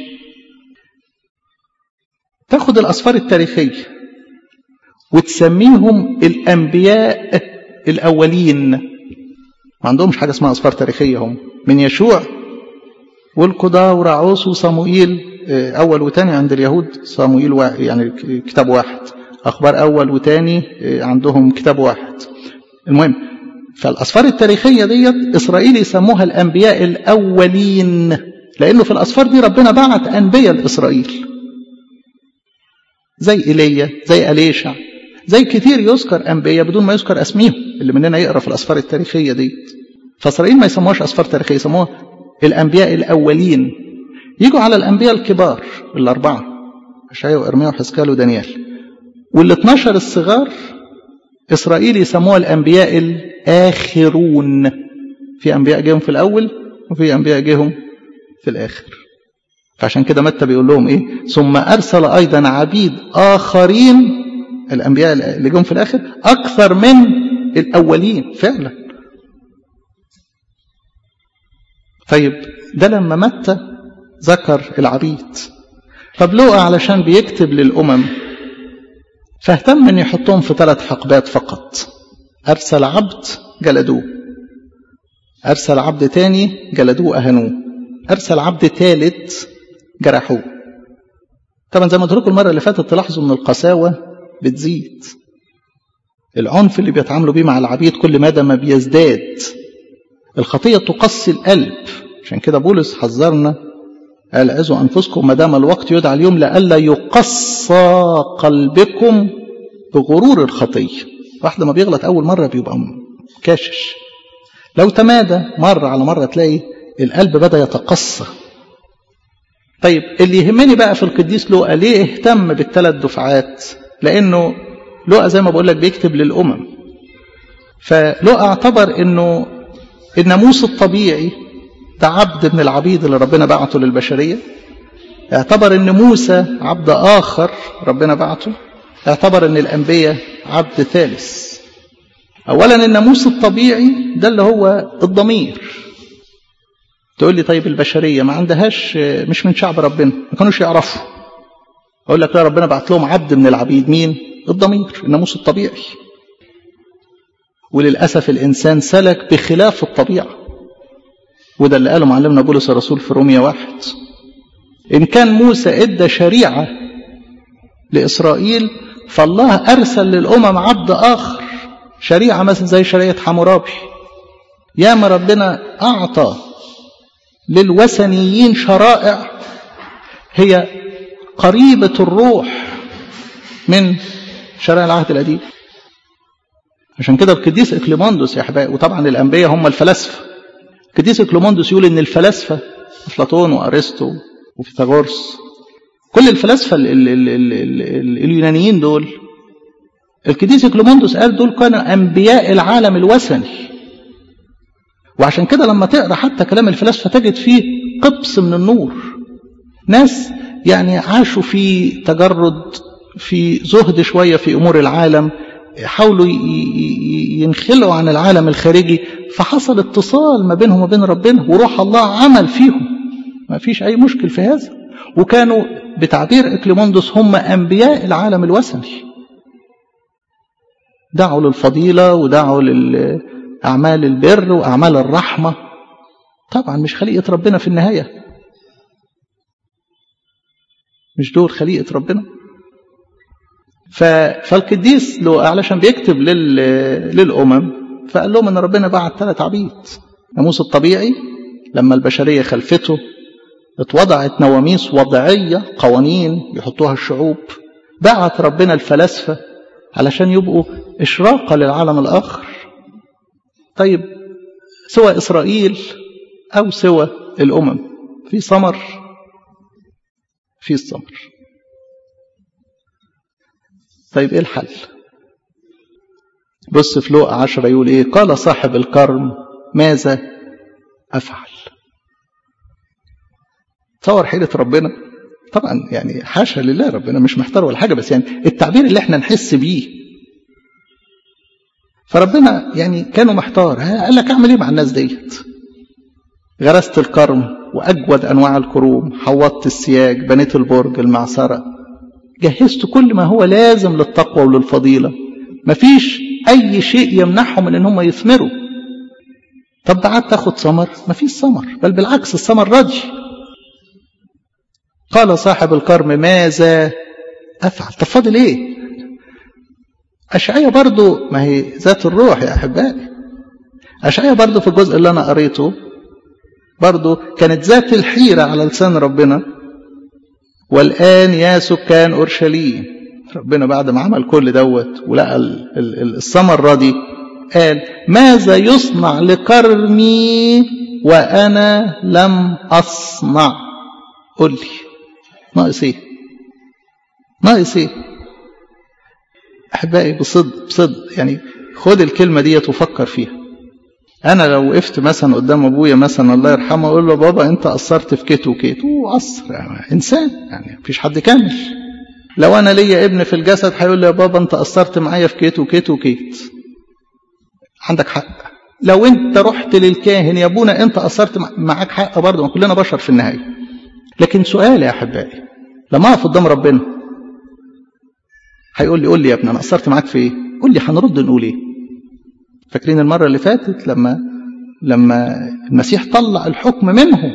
تاخد الأسفار التاريخية وتسميهم الأنبياء الأولين ما عندهمش حاجة اسمها أسفار تاريخية هم من يشوع والقضاء ورعوس وصموئيل أول وتاني عند اليهود صموئيل واحد يعني كتاب واحد أخبار أول وتاني عندهم كتاب واحد المهم فالأسفار التاريخية ديت إسرائيل يسموها الأنبياء الأولين لأنه في الأسفار دي ربنا بعت أنبياء لإسرائيل زي إيليا زي أليشع زي كتير يذكر أنبياء بدون ما يذكر أسميهم اللي مننا يقرأ في الأسفار التاريخية ديت فإسرائيل ما يسموهاش أسفار تاريخية يسموها الأنبياء الأولين يجوا على الأنبياء الكبار الأربعة أشعياء وإرميا وحزقيال ودانيال وال 12 الصغار إسرائيل يسموها الأنبياء الآخرون في أنبياء جيهم في الأول وفي أنبياء جيهم في الآخر فعشان كده متى بيقول لهم إيه ثم أرسل أيضا عبيد آخرين الأنبياء اللي جم في الآخر أكثر من الأولين فعلا طيب ده لما متى ذكر العبيد طب لوقا علشان بيكتب للأمم فاهتم ان يحطهم في ثلاث حقبات فقط ارسل عبد جلدوه ارسل عبد تاني جلدوه اهنوه ارسل عبد ثالث جرحوه طبعا زي ما قلت لكم المره اللي فاتت تلاحظوا ان القساوه بتزيد العنف اللي بيتعاملوا بيه مع العبيد كل مدى ما بيزداد الخطيه تقسي القلب عشان كده بولس حذرنا قال عزوا أنفسكم ما دام الوقت يدعى اليوم لئلا يقصى قلبكم بغرور الخطية واحد ما بيغلط أول مرة بيبقى كاشش لو تمادى مرة على مرة تلاقي القلب بدأ يتقصى طيب اللي يهمني بقى في القديس لوقا ليه اهتم بالثلاث دفعات لأنه لوقا زي ما بقول لك بيكتب للأمم فلوقا اعتبر أنه الناموس الطبيعي ده عبد من العبيد اللي ربنا بعته للبشرية اعتبر ان موسى عبد آخر ربنا بعته اعتبر ان الأنبياء عبد ثالث أولا الناموس الطبيعي ده اللي هو الضمير تقول لي طيب البشرية ما عندهاش مش من شعب ربنا ما كانوش يعرفوا أقول لك لا ربنا بعت لهم عبد من العبيد مين الضمير الناموس الطبيعي وللأسف الإنسان سلك بخلاف الطبيعة وده اللي قاله معلمنا بولس الرسول في روميا واحد إن كان موسى إدى شريعة لإسرائيل فالله أرسل للأمم عبد آخر شريعة مثلا زي شريعة حمورابي ياما ربنا أعطى للوثنيين شرائع هي قريبة الروح من شرائع العهد القديم عشان كده القديس إكليماندوس يا أحبائي وطبعا الأنبياء هم الفلاسفة القديس إكليماندوس يقول إن الفلاسفة أفلاطون وأرسطو وفيثاغورس كل الفلاسفة ال ال ال ال ال اليونانيين دول القديس إكليماندوس قال دول كانوا أنبياء العالم الوثني وعشان كده لما تقرا حتى كلام الفلاسفة تجد فيه قبس من النور ناس يعني عاشوا في تجرد في زهد شوية في أمور العالم حاولوا ينخلعوا عن العالم الخارجي فحصل اتصال ما بينهم وبين ربنا وروح الله عمل فيهم ما فيش أي مشكل في هذا وكانوا بتعبير إكليموندوس هم أنبياء العالم الوثني دعوا للفضيلة ودعوا لأعمال البر وأعمال الرحمة طبعا مش خليقة ربنا في النهاية مش دول خليقة ربنا فالقديس لو علشان بيكتب لل... للأمم فقال لهم ان ربنا بعت ثلاث عبيد الناموس الطبيعي لما البشرية خلفته اتوضعت نواميس وضعية قوانين يحطوها الشعوب بعت ربنا الفلاسفة علشان يبقوا إشراقة للعالم الآخر طيب سوى إسرائيل أو سوى الأمم في ثمر في الثمر طيب إيه الحل بص في لوقا عشرة يقول إيه قال صاحب الكرم ماذا أفعل تصور حيلة ربنا طبعا يعني حاشا لله ربنا مش محتار ولا حاجة بس يعني التعبير اللي احنا نحس بيه فربنا يعني كانوا محتار قال لك اعمل ايه مع الناس ديت غرست الكرم واجود انواع الكروم حوضت السياج بنيت البرج المعصرة جهزت كل ما هو لازم للتقوى وللفضيلة مفيش اي شيء يمنعهم من ان هم يثمروا طب ده قعدت تاخد ثمر مفيش ثمر بل بالعكس الثمر رجي قال صاحب الكرم ماذا أفعل طب فاضل إيه أشعية برضو ما هي ذات الروح يا أحبائي أشعية برضو في الجزء اللي أنا قريته برضو كانت ذات الحيرة على لسان ربنا والآن يا سكان أورشليم ربنا بعد ما عمل كل دوت ولقى الثمر دي قال ماذا يصنع لكرمي وأنا لم أصنع قل لي ناقص ايه ناقص ايه احبائي بصدق بصدق يعني خد الكلمه دي وفكر فيها انا لو وقفت مثلا قدام ابويا مثلا الله يرحمه اقول له بابا انت قصرت في كيت وكيت وقصر يعني انسان يعني مفيش حد كامل لو انا ليا ابن في الجسد هيقول لي يا بابا انت قصرت معايا في كيت وكيت وكيت عندك حق لو انت رحت للكاهن يا ابونا انت قصرت معاك حق برضه ما كلنا بشر في النهايه لكن سؤال يا احبائي لما اقف قدام ربنا هيقول لي قول لي يا ابني انا قصرت معاك في ايه قول لي هنرد نقول ايه فاكرين المره اللي فاتت لما لما المسيح طلع الحكم منه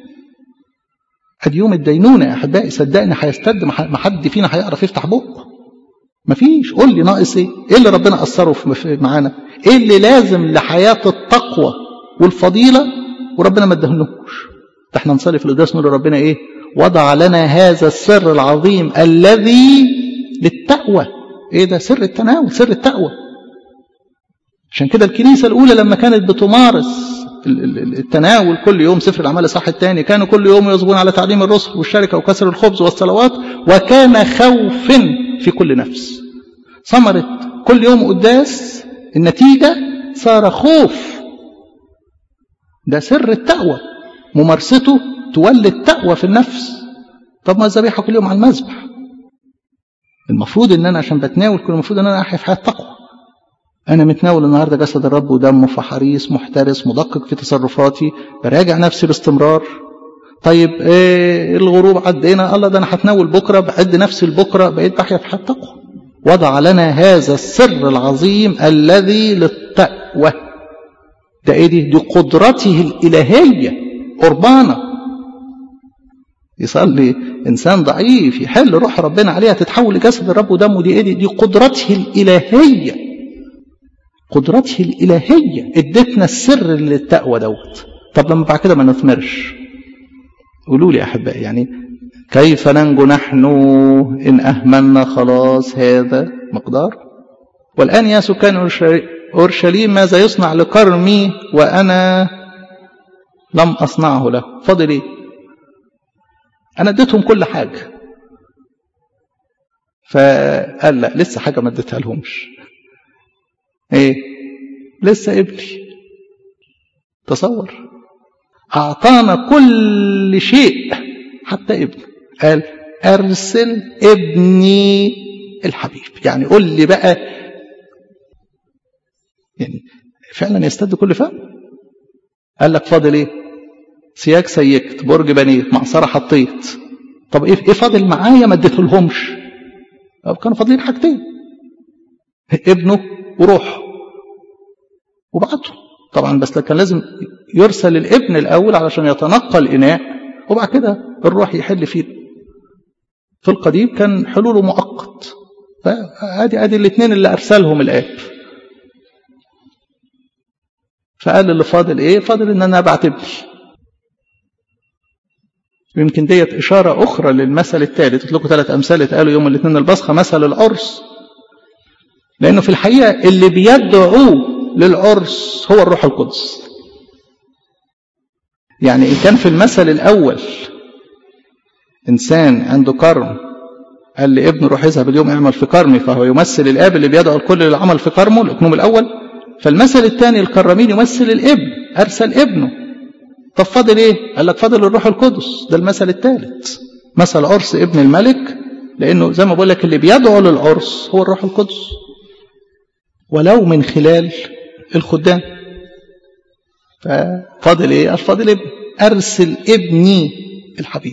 ادي يوم الدينونه يا احبائي صدقني هيستد ما حد فينا هيعرف يفتح بقه مفيش قول لي ناقص ايه ايه اللي ربنا قصره في معانا ايه اللي لازم لحياه التقوى والفضيله وربنا ما ادهنوش احنا نصلي في القداس نقول لربنا ايه وضع لنا هذا السر العظيم الذي للتقوى ايه ده سر التناول سر التقوى عشان كده الكنيسه الاولى لما كانت بتمارس التناول كل يوم سفر الاعمال الصح الثاني كانوا كل يوم يواظبون على تعليم الرسل والشركه وكسر الخبز والصلوات وكان خوف في كل نفس ثمره كل يوم قداس النتيجه صار خوف ده سر التقوى ممارسته تولد تقوى في النفس طب ما الذبيحه كل يوم على المذبح المفروض ان انا عشان بتناول كل المفروض ان انا احيا في حياه تقوى انا متناول النهارده جسد الرب ودمه فحريص محترس مدقق في تصرفاتي براجع نفسي باستمرار طيب ايه الغروب عدينا الله ده انا هتناول بكره بعد نفسي لبكره بقيت بحيا في حياه تقوى وضع لنا هذا السر العظيم الذي للتقوى ده ايه دي دي قدرته الالهيه قربانه يصلي انسان ضعيف يحل روح ربنا عليها تتحول لجسد الرب ودمه دي ايه دي, دي قدرته الالهيه قدرته الالهيه ادتنا السر للتقوى دوت طب لما بعد كده ما نثمرش قولوا لي يا احبائي يعني كيف ننجو نحن ان اهملنا خلاص هذا مقدار والان يا سكان اورشليم ماذا يصنع لكرمي وانا لم اصنعه له فاضل ايه انا اديتهم كل حاجه فقال لا لسه حاجه ما اديتها لهمش ايه لسه ابني تصور اعطانا كل شيء حتى ابنه قال ارسل ابني الحبيب يعني قول لي بقى يعني فعلا يستد كل فهم قال لك فاضل ايه سياج سيكت برج بنيت معصره حطيت طب ايه ايه فاضل معايا ما اديتهولهمش كانوا فاضلين حاجتين ابنه وروحه وبعته طبعا بس كان لازم يرسل الابن الأول علشان يتنقى الإناء وبعد كده الروح يحل فيه في القديم كان حلوله مؤقت فادي ادي الاثنين اللي ارسلهم الاب فقال اللي فاضل ايه فاضل ان انا ابعت ابني يمكن ديت اشاره اخرى للمثل الثالث قلت لكم ثلاث امثال اتقالوا يوم الاثنين البصخه مثل العرس لانه في الحقيقه اللي بيدعو للعرس هو الروح القدس يعني ان كان في المثل الاول انسان عنده كرم قال لابنه روح اذهب اليوم اعمل في كرمي فهو يمثل الاب اللي بيدعو الكل للعمل في كرمه الاقنوم الاول فالمثل الثاني الكرامين يمثل الابن ارسل ابنه طب فاضل ايه قال لك فاضل الروح القدس ده المثل الثالث مثل عرس ابن الملك لانه زي ما بقول لك اللي بيدعو للعرس هو الروح القدس ولو من خلال الخدام ففاضل ايه فاضل ابن ارسل ابني الحبيب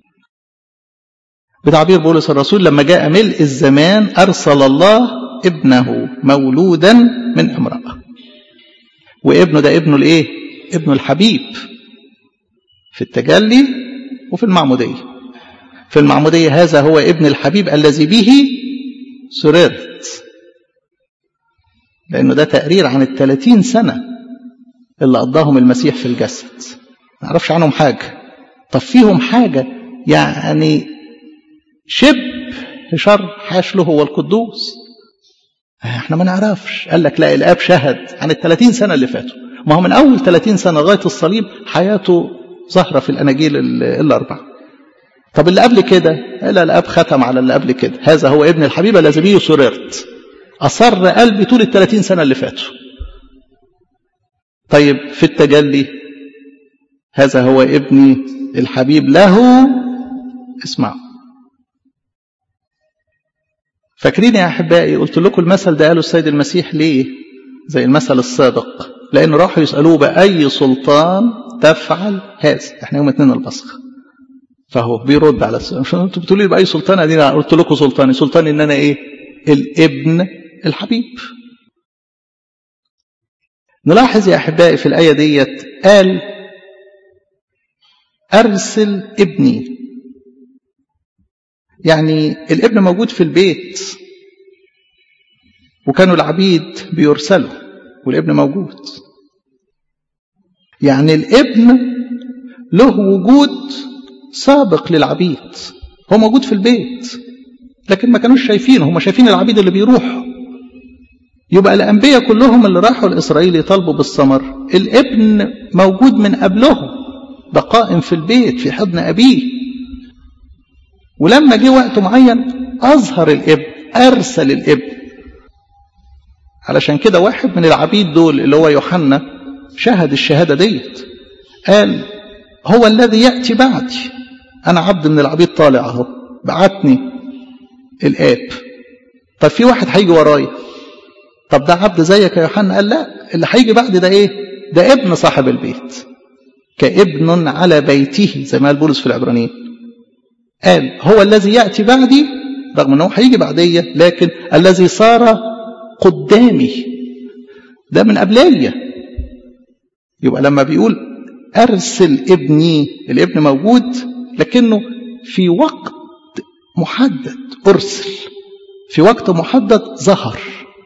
بتعبير بولس الرسول لما جاء ملء الزمان ارسل الله ابنه مولودا من امراه وابنه ده ابنه الايه ابنه الحبيب في التجلي وفي المعموديه في المعموديه هذا هو ابن الحبيب الذي به سررت لانه ده تقرير عن الثلاثين سنه اللي قضاهم المسيح في الجسد ما نعرفش عنهم حاجه طب فيهم حاجه يعني شبه شر حاش له هو القدوس احنا ما نعرفش قال لك لا الاب شهد عن ال 30 سنه اللي فاتوا ما هو من اول 30 سنه لغايه الصليب حياته ظاهره في الاناجيل الاربعه طب اللي قبل كده لا الاب ختم على اللي قبل كده هذا هو ابن الحبيب الذي به سررت اصر قلبي طول ال 30 سنه اللي فاتوا طيب في التجلي هذا هو ابني الحبيب له اسمعوا فاكرين يا احبائي قلت لكم المثل ده قاله السيد المسيح ليه زي المثل السابق لان راحوا يسالوه باي سلطان تفعل هذا احنا يوم اثنين البصخ فهو بيرد على السؤال مش انتوا بتقولوا لي باي سلطان ادينا قلت لكم سلطاني سلطاني ان انا ايه الابن الحبيب نلاحظ يا احبائي في الايه ديت قال ارسل ابني يعني الابن موجود في البيت وكانوا العبيد بيرسلوا والابن موجود يعني الابن له وجود سابق للعبيد هو موجود في البيت لكن ما كانوش شايفينه هم شايفين العبيد اللي بيروحوا يبقى الأنبياء كلهم اللي راحوا لإسرائيل يطالبوا بالثمر الابن موجود من قبلهم ده قائم في البيت في حضن أبيه ولما جه وقت معين أظهر الابن أرسل الابن علشان كده واحد من العبيد دول اللي هو يوحنا شهد الشهادة ديت قال هو الذي يأتي بعدي أنا عبد من العبيد طالع أهو بعتني الآب طب في واحد هيجي ورايا طب ده عبد زيك يا يوحنا قال لا اللي هيجي بعد ده ايه ده ابن صاحب البيت كابن على بيته زي ما قال بولس في العبرانيين قال هو الذي يأتي بعدي رغم أنه هيجي بعدية لكن الذي صار قدامي ده من قبلية يبقى لما بيقول أرسل ابني الابن موجود لكنه في وقت محدد أرسل في وقت محدد ظهر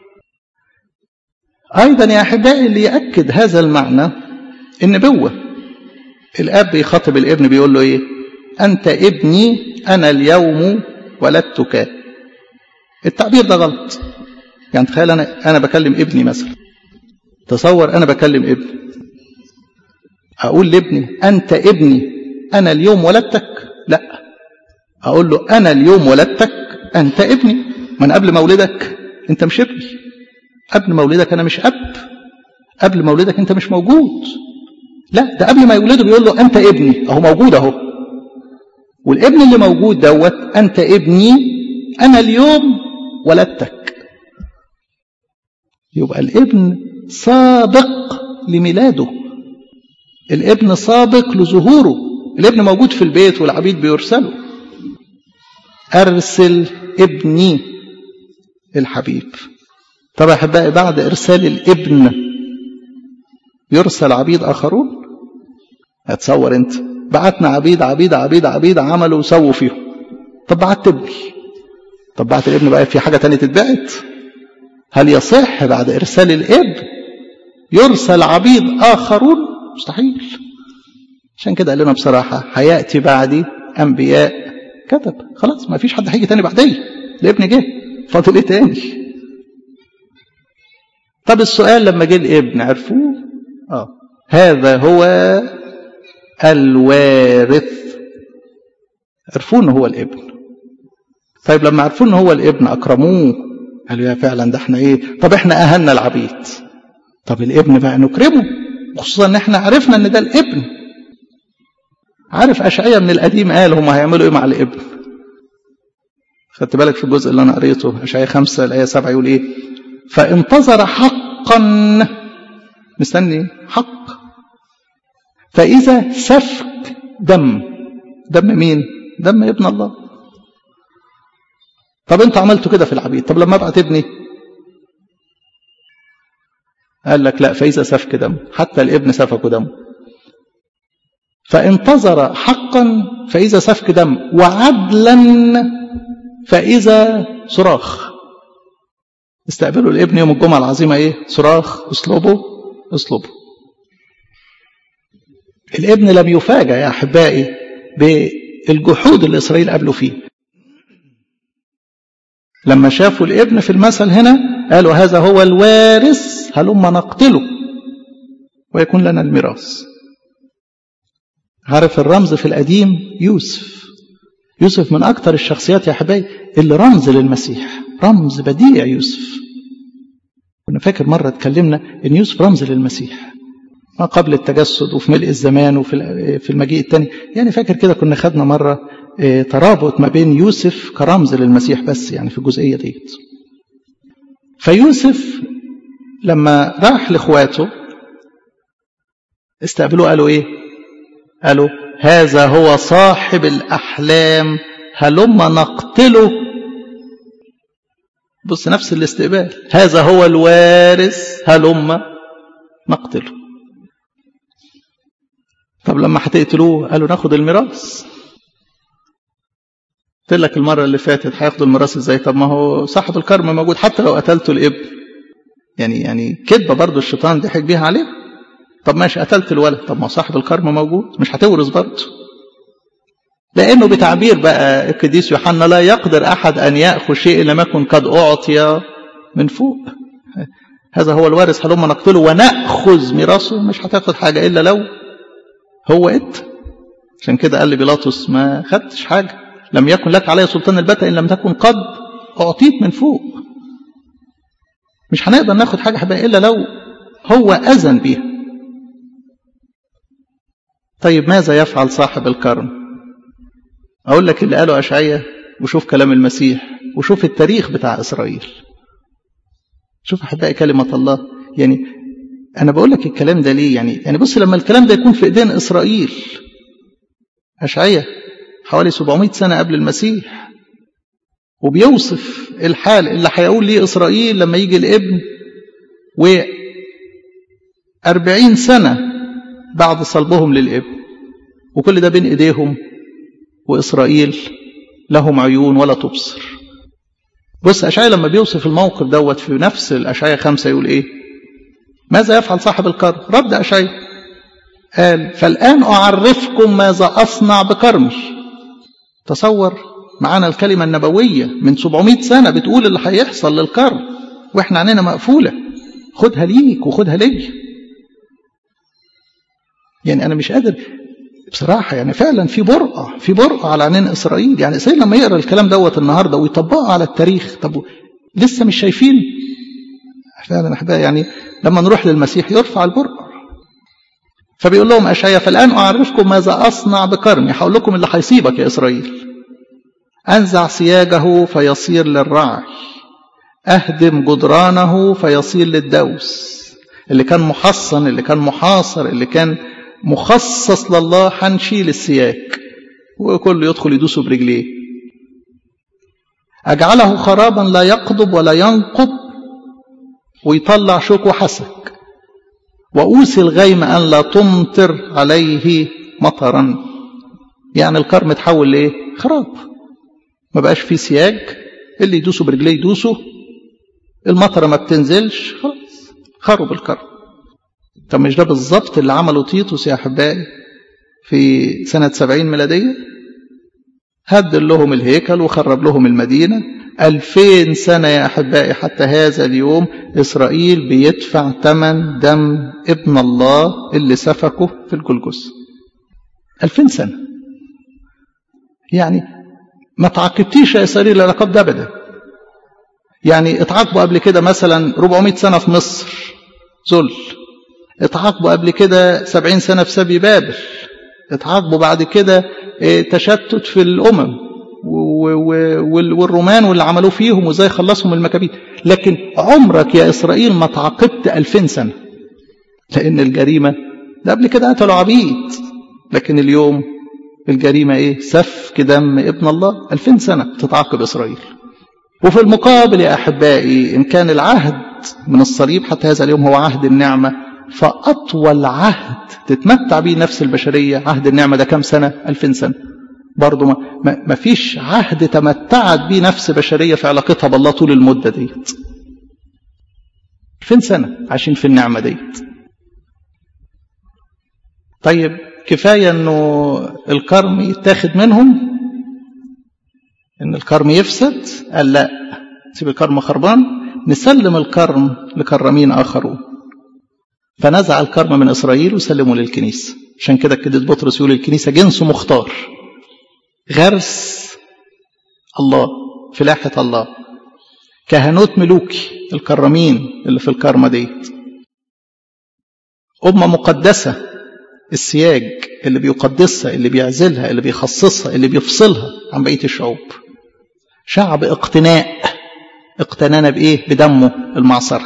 أيضا يا أحبائي اللي يأكد هذا المعنى النبوة الأب بيخاطب الابن بيقول له إيه أنت ابني أنا اليوم ولدتك التعبير ده غلط يعني تخيل أنا أنا بكلم ابني مثلا تصور أنا بكلم ابني أقول لابني أنت ابني أنا اليوم ولدتك لا أقول له أنا اليوم ولدتك أنت ابني من قبل مولدك أنت مش ابني قبل مولدك أنا مش أب قبل مولدك أنت مش موجود لا ده قبل ما يولده بيقول له أنت ابني أهو موجود أهو والابن اللي موجود دوت أنت ابني أنا اليوم ولدتك يبقى الابن سابق لميلاده الابن سابق لظهوره الابن موجود في البيت والعبيد بيرسلوا أرسل ابني الحبيب طب يا أحبائي بعد إرسال الابن يرسل عبيد آخرون هتصور أنت بعتنا عبيد عبيد عبيد عبيد عملوا وسووا فيهم طب بعت ابني طب بعت الابن بقى في حاجة تانية تتبعت هل يصح بعد إرسال الابن يرسل عبيد آخرون مستحيل عشان كده قال لنا بصراحة هيأتي بعدي أنبياء كتب خلاص ما فيش حد هيجي تاني بعدي الابن جه فاضل ايه تاني طب السؤال لما جه الابن عرفوه اه هذا هو الوارث عرفوه ان هو الابن طيب لما عرفوه ان هو الابن اكرموه قالوا يا فعلا ده احنا ايه طب احنا اهلنا العبيد طب الابن بقى نكرمه خصوصا ان احنا عرفنا ان ده الابن عارف اشعيا من القديم قال هم هيعملوا ايه مع الابن خدت بالك في الجزء اللي انا قريته اشعيا خمسة الايه سبعة يقول ايه فانتظر حقا مستني حق فاذا سفك دم دم مين دم ابن الله طب انت عملتوا كده في العبيد طب لما ابعت ابني قال لك لا فاذا سفك دم حتى الابن سفك دم فانتظر حقا فاذا سفك دم وعدلا فاذا صراخ استقبلوا الابن يوم الجمعه العظيمه ايه صراخ اصلبوا اصلبوا الابن لم يفاجأ يا احبائي بالجحود اللي اسرائيل قابلوا فيه لما شافوا الابن في المثل هنا قالوا هذا هو الوارث هلما نقتله ويكون لنا الميراث عارف الرمز في القديم يوسف يوسف من أكثر الشخصيات يا حبايبي اللي رمز للمسيح رمز بديع يوسف كنا فاكر مرة اتكلمنا إن يوسف رمز للمسيح ما قبل التجسد وفي ملء الزمان وفي في المجيء الثاني يعني فاكر كده كنا خدنا مرة ترابط ما بين يوسف كرمز للمسيح بس يعني في الجزئية ديت فيوسف لما راح لاخواته استقبلوه قالوا ايه قالوا هذا هو صاحب الأحلام هلما نقتله بص نفس الاستقبال هذا هو الوارث هلما نقتله طب لما هتقتلوه قالوا ناخد الميراث قلت لك المرة اللي فاتت هياخدوا الميراث ازاي طب ما هو صاحب الكرم موجود حتى لو قتلته الابن يعني يعني كذبة برضه الشيطان ضحك بيها عليه طب ماشي قتلت الولد طب ما صاحب الكرم موجود مش هتورث برضه لانه بتعبير بقى القديس يوحنا لا يقدر احد ان ياخذ شيء لم يكن قد اعطي من فوق هذا هو الوارث هلما نقتله وناخذ ميراثه مش هتاخد حاجه الا لو هو انت عشان كده قال لبيلاطس ما خدتش حاجه لم يكن لك علي سلطان البتة ان لم تكن قد اعطيت من فوق مش هنقدر ناخد حاجه حبايبي الا لو هو اذن بيها طيب ماذا يفعل صاحب الكرم أقول لك اللي قاله أشعية وشوف كلام المسيح وشوف التاريخ بتاع إسرائيل شوف أحبائي كلمة الله يعني أنا بقول لك الكلام ده ليه يعني يعني بص لما الكلام ده يكون في إيدين إسرائيل أشعية حوالي 700 سنة قبل المسيح وبيوصف الحال اللي هيقول ليه إسرائيل لما يجي الابن و 40 سنة بعد صلبهم للابن وكل ده بين ايديهم واسرائيل لهم عيون ولا تبصر بص اشعيا لما بيوصف الموقف دوت في نفس الاشعيا خمسة يقول ايه ماذا يفعل صاحب الكرم رد اشعيا قال فالان اعرفكم ماذا اصنع بكرمي تصور معانا الكلمة النبوية من 700 سنة بتقول اللي هيحصل للكرم واحنا عينينا مقفولة خدها ليك وخدها ليا يعني أنا مش قادر بصراحة يعني فعلا في برقة في برقة على عينين إسرائيل يعني إسرائيل لما يقرأ الكلام دوت النهاردة ويطبقه على التاريخ طب لسه مش شايفين فعلا أحبائي يعني لما نروح للمسيح يرفع البرقة فبيقول لهم أشعيا فالآن أعرفكم ماذا أصنع بكرمي هقول لكم اللي هيصيبك يا إسرائيل أنزع سياجه فيصير للرعي أهدم جدرانه فيصير للدوس اللي كان محصن اللي كان محاصر اللي كان مخصص لله هنشيل السياج وكل يدخل يدوسه برجليه أجعله خرابا لا يقضب ولا ينقض ويطلع شوك وحسك وأوسي الغيم أن لا تمطر عليه مطرا يعني الكرم تحول لإيه خراب ما بقاش فيه سياج اللي يدوسوا برجليه يدوسوا المطره ما بتنزلش خلاص خرب الكرم طب مش ده بالظبط اللي عمله تيتوس يا احبائي في سنه 70 ميلاديه هدل لهم الهيكل وخرب لهم المدينه ألفين سنة يا أحبائي حتى هذا اليوم إسرائيل بيدفع ثمن دم ابن الله اللي سفكه في الجلجس ألفين سنة يعني ما تعاقبتيش يا إسرائيل العقاب ده أبدا يعني اتعاقبوا قبل كده مثلا 400 سنة في مصر ذل اتعاقبوا قبل كده 70 سنة في سبي بابل اتعاقبوا بعد كده تشتت في الأمم والرومان واللي عملوه فيهم وازاي خلصهم المكابين لكن عمرك يا إسرائيل ما تعاقبت 2000 سنة لأن الجريمة ده قبل كده قتلوا عبيد لكن اليوم الجريمة إيه سفك دم ابن الله ألفين سنة تتعاقب إسرائيل وفي المقابل يا أحبائي إن كان العهد من الصليب حتى هذا اليوم هو عهد النعمة فأطول عهد تتمتع به نفس البشرية عهد النعمة ده كم سنة ألفين سنة برضو ما, ما, ما فيش عهد تمتعت به نفس بشرية في علاقتها بالله طول المدة ديت ألفين سنة عايشين في النعمة ديت طيب كفاية أنه الكرم يتاخد منهم أن الكرم يفسد قال لا سيب الكرم خربان نسلم الكرم لكرمين آخرون فنزع الكرم من إسرائيل وسلمه للكنيسة عشان كده القديس بطرس يقول الكنيسة جنس مختار غرس الله فلاحة الله كهنوت ملوكي الكرمين اللي في الكرمة ديت أمة مقدسة السياج اللي بيقدسها اللي بيعزلها اللي بيخصصها اللي بيفصلها عن بقية الشعوب شعب اقتناء اقتنانا بإيه بدمه المعصرة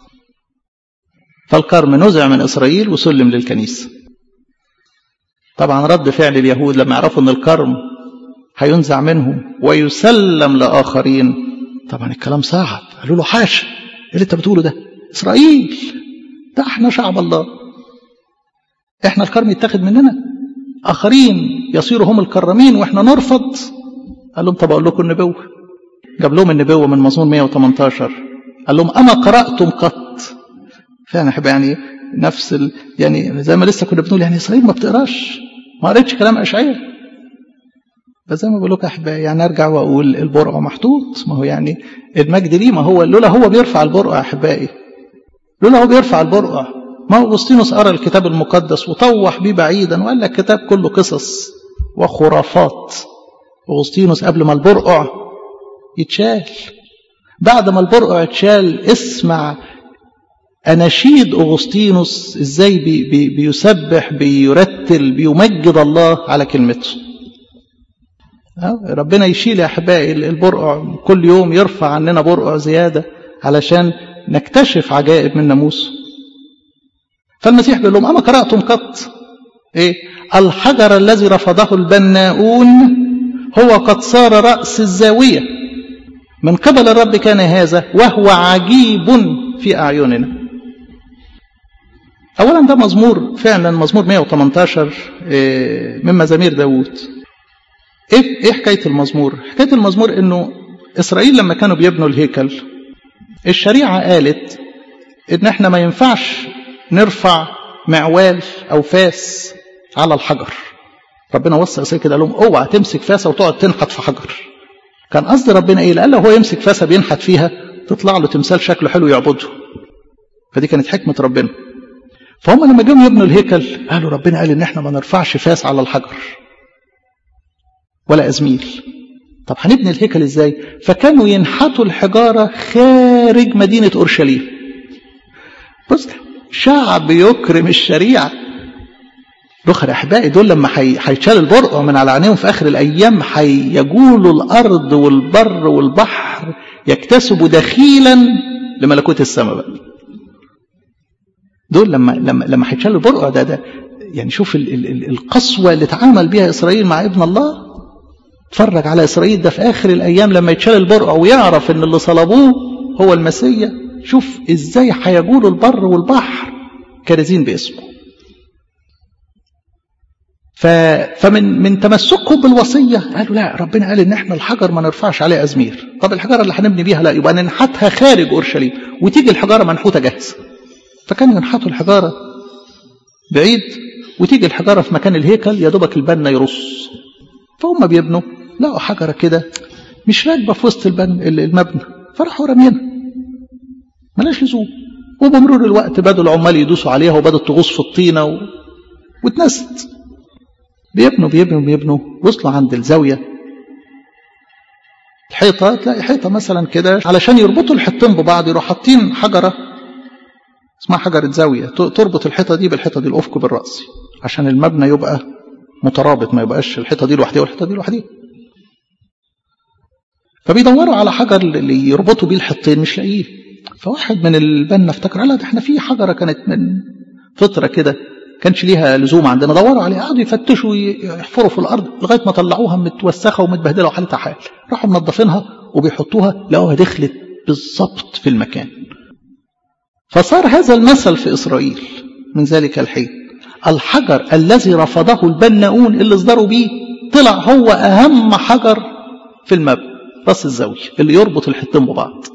فالكرم نزع من إسرائيل وسلم للكنيسة طبعا رد فعل اليهود لما يعرفوا ان الكرم هينزع منهم ويسلم لآخرين طبعا الكلام صعب قالوا له حاشا ايه اللي انت بتقوله ده اسرائيل ده احنا شعب الله احنا الكرم يتاخد مننا اخرين يصيروا هم الكرمين واحنا نرفض قال لهم طب اقول لكم النبوه جاب لهم النبوه من مزمور 118 قال لهم اما قراتم قط فعلا احب يعني نفس ال... يعني زي ما لسه كنا بنقول يعني اسرائيل ما بتقراش ما قريتش كلام اشعياء بس زي ما بقول لكم احبائي يعني ارجع واقول البرقع محطوط ما هو يعني المجد ليه ما هو لولا هو بيرفع البرقع احبائي لولا هو بيرفع البرقع ما أغسطينوس قرأ الكتاب المقدس وطوح بيه بعيدا وقال لك الكتاب كله قصص وخرافات أغسطينوس قبل ما البرقع يتشال بعد ما البرقع اتشال اسمع أناشيد أغسطينوس إزاي بي بي بيسبح بيرتل بيمجد الله على كلمته ربنا يشيل يا أحبائي البرقع كل يوم يرفع عننا برقع زيادة علشان نكتشف عجائب من ناموسه فالمسيح بيقول لهم أما قرأتم قط إيه الحجر الذي رفضه البناؤون هو قد صار رأس الزاوية من قبل الرب كان هذا وهو عجيب في أعيننا أولا ده مزمور فعلا مزمور 118 من مزامير داوود إيه, إيه حكاية المزمور حكاية المزمور إنه إسرائيل لما كانوا بيبنوا الهيكل الشريعة قالت إن إحنا ما ينفعش نرفع معوال أو فاس على الحجر ربنا وصى إسرائيل كده قال لهم اوعى تمسك فاسة وتقعد تنحت في حجر كان قصد ربنا إيه قال له هو يمسك فاسة بينحت فيها تطلع له تمثال شكله حلو يعبده فدي كانت حكمة ربنا فهم لما جم يبنوا الهيكل قالوا ربنا قال إن إحنا ما نرفعش فاس على الحجر ولا أزميل طب هنبني الهيكل إزاي فكانوا ينحتوا الحجارة خارج مدينة أورشليم بص شعب يكرم الشريعة دخل أحبائي دول لما هيتشال البرقع من على عينيهم في آخر الأيام هيجولوا الأرض والبر والبحر يكتسبوا دخيلا لملكوت السماء بقى دول لما لما لما هيتشال البرقع ده ده يعني شوف ال ال ال القسوة اللي اتعامل بها إسرائيل مع ابن الله اتفرج على إسرائيل ده في آخر الأيام لما يتشال البرقع ويعرف إن اللي صلبوه هو المسيا شوف ازاي هيجول البر والبحر كارزين باسمه ف... فمن من تمسكهم بالوصيه قالوا لا ربنا قال ان احنا الحجر ما نرفعش عليه ازمير طب الحجاره اللي هنبني بيها لا يبقى ننحتها خارج اورشليم وتيجي الحجاره منحوته جاهزه فكانوا ينحتوا الحجاره بعيد وتيجي الحجاره في مكان الهيكل يا دوبك البنا يرص فهم بيبنوا لقوا حجره كده مش راكبه في وسط البن المبنى فراحوا رامينها ملاش لزوم وبمرور الوقت بدوا العمال يدوسوا عليها وبدت تغوص في الطينه و... واتنست بيبنوا بيبنوا بيبنوا وصلوا عند الزاويه الحيطه تلاقي حيطه مثلا كده علشان يربطوا الحيطين ببعض يروحوا حاطين حجره اسمها حجره زاويه تربط الحيطه دي بالحيطه دي الافق بالراس عشان المبنى يبقى مترابط ما يبقاش الحيطه دي لوحدها والحيطه دي لوحدها فبيدوروا على حجر اللي يربطوا بيه الحيطين مش لاقيه فواحد من البنا افتكر لا ده احنا في حجره كانت من فتره كده كانش ليها لزوم عندنا دوروا عليها قعدوا يفتشوا يحفروا في الارض لغايه ما طلعوها متوسخه ومتبهدله وحالتها حال راحوا منظفينها وبيحطوها لقوها دخلت بالظبط في المكان فصار هذا المثل في اسرائيل من ذلك الحين الحجر الذي رفضه البناؤون اللي اصدروا بيه طلع هو اهم حجر في المبنى راس الزاويه اللي يربط الحيطين ببعض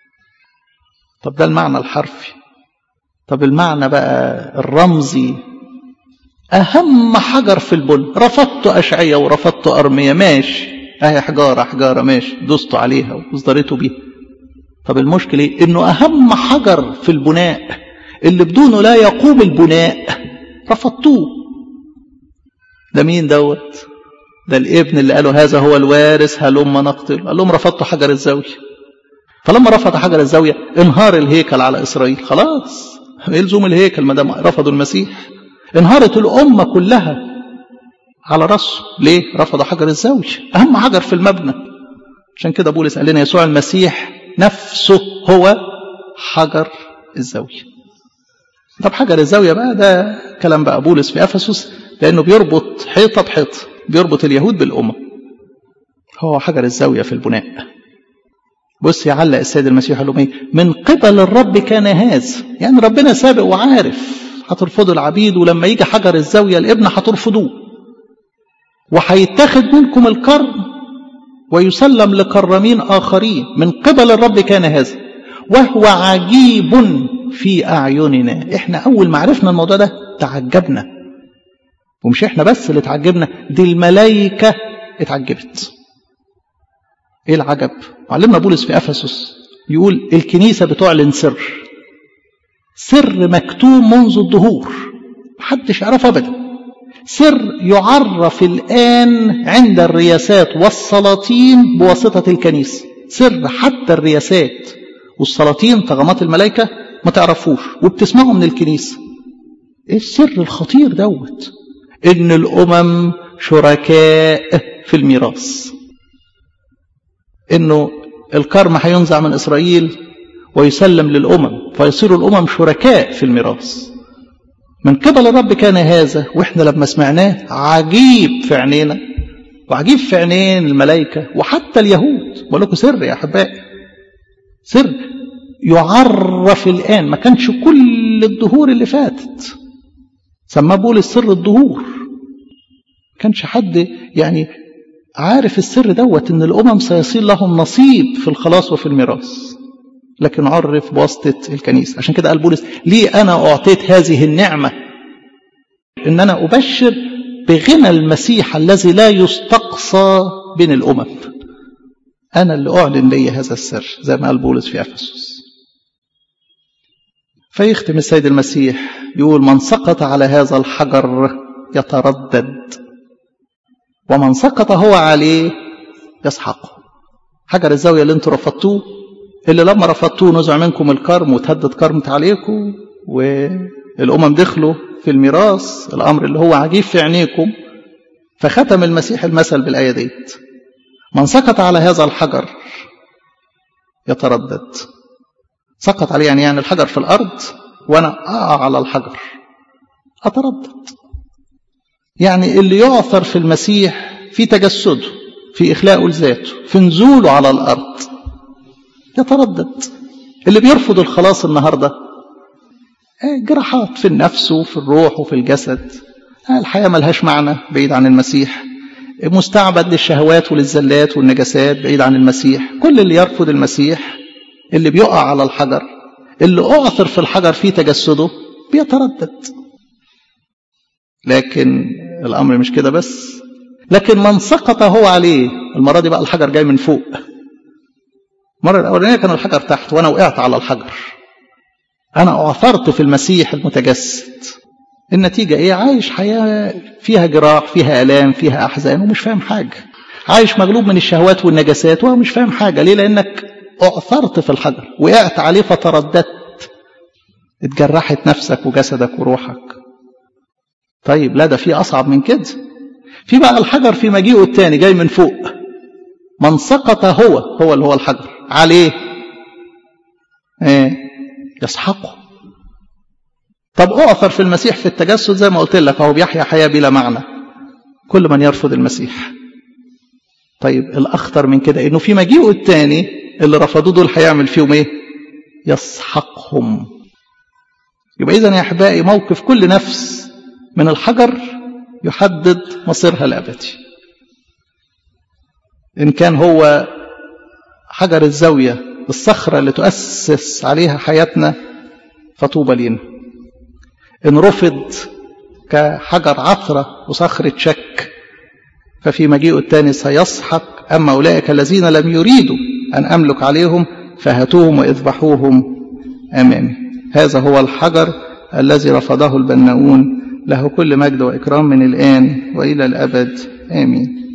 طب ده المعنى الحرفي طب المعنى بقى الرمزي أهم حجر في البن رفضت أشعية ورفضت أرمية ماشي أهي حجارة حجارة ماشي دوستوا عليها واصدرتوا بيها طب المشكلة إيه؟ إنه أهم حجر في البناء اللي بدونه لا يقوم البناء رفضتوه ده مين دوت ده الابن اللي قالوا هذا هو الوارث هلم نقتل قال لهم رفضتوا حجر الزاوية فلما رفض حجر الزاوية انهار الهيكل على إسرائيل خلاص يلزم الهيكل ما دام رفضوا المسيح انهارت الأمة كلها على رأسه ليه؟ رفض حجر الزاوية أهم حجر في المبنى عشان كده بولس قال لنا يسوع المسيح نفسه هو حجر الزاوية طب حجر الزاوية بقى ده كلام بقى بولس في أفسس لأنه بيربط حيطة بحيطة بيربط اليهود بالأمة هو حجر الزاوية في البناء بص يعلق السيد المسيح لهم ايه من قبل الرب كان هذا يعني ربنا سابق وعارف هترفضوا العبيد ولما يجي حجر الزاوية الابن هترفضوه وهيتاخد منكم الكرم ويسلم لكرمين آخرين من قبل الرب كان هذا وهو عجيب في أعيننا احنا أول ما عرفنا الموضوع ده تعجبنا ومش احنا بس اللي تعجبنا دي الملائكة اتعجبت ايه العجب معلمنا بولس في افسس يقول الكنيسه بتعلن سر سر مكتوم منذ الدهور محدش يعرفه ابدا سر يعرف الان عند الرياسات والسلاطين بواسطه الكنيسه سر حتى الرياسات والسلاطين طغمات الملائكه ما تعرفوش وبتسمعوا من الكنيسه ايه السر الخطير دوت ان الامم شركاء في الميراث انه الكرم هينزع من اسرائيل ويسلم للامم فيصير الامم شركاء في الميراث من قبل الرب كان هذا واحنا لما سمعناه عجيب في عينينا وعجيب في عينين الملائكه وحتى اليهود بقول لكم سر يا احبائي سر يعرف الان ما كانش كل الدهور اللي فاتت سماه بولس سر الدهور ما كانش حد يعني عارف السر دوت ان الامم سيصير لهم نصيب في الخلاص وفي الميراث لكن عرف بواسطه الكنيسه عشان كده قال بولس لي انا اعطيت هذه النعمه ان انا ابشر بغنى المسيح الذي لا يستقصى بين الامم انا اللي اعلن لي هذا السر زي ما قال بولس في افسس فيختم السيد المسيح يقول من سقط على هذا الحجر يتردد ومن سقط هو عليه يسحقه حجر الزاوية اللي انتوا رفضتوه اللي لما رفضتوه نزع منكم الكرم وتهدد كرمت عليكم والأمم دخلوا في الميراث الأمر اللي هو عجيب في عينيكم فختم المسيح المثل بالآية ديت من سقط على هذا الحجر يتردد سقط عليه يعني يعني الحجر في الأرض وأنا أقع على الحجر أتردد يعني اللي يعثر في المسيح في تجسده في إخلاقه لذاته في نزوله على الأرض يتردد اللي بيرفض الخلاص النهاردة جراحات في النفس وفي الروح وفي الجسد الحياة ملهاش معنى بعيد عن المسيح مستعبد للشهوات وللزلات والنجاسات بعيد عن المسيح كل اللي يرفض المسيح اللي بيقع على الحجر اللي أعثر في الحجر في تجسده بيتردد لكن الأمر مش كده بس لكن من سقط هو عليه المرة دي بقى الحجر جاي من فوق المرة الأولانية كان الحجر تحت وأنا وقعت على الحجر أنا أعثرت في المسيح المتجسد النتيجة إيه عايش حياة فيها جراح فيها آلام فيها أحزان ومش فاهم حاجة عايش مغلوب من الشهوات والنجاسات وهو مش فاهم حاجة ليه لأنك أعثرت في الحجر وقعت عليه فترددت اتجرحت نفسك وجسدك وروحك طيب لا ده في أصعب من كده في بقى الحجر في مجيئه الثاني جاي من فوق من سقط هو هو اللي هو الحجر عليه ايه يسحقه طب اعثر في المسيح في التجسد زي ما قلت لك هو بيحيا حياه بلا معنى كل من يرفض المسيح طيب الاخطر من كده انه في مجيئه الثاني اللي رفضوه دول هيعمل فيهم ايه يسحقهم يبقى اذا يا احبائي موقف كل نفس من الحجر يحدد مصيرها الابدي ان كان هو حجر الزاويه الصخره اللي تؤسس عليها حياتنا فطوبى لينا ان رفض كحجر عثره وصخره شك ففي مجيئه الثاني سيسحق اما اولئك الذين لم يريدوا ان املك عليهم فهاتوهم واذبحوهم امامي هذا هو الحجر الذي رفضه البناؤون له كل مجد واكرام من الان والى الابد امين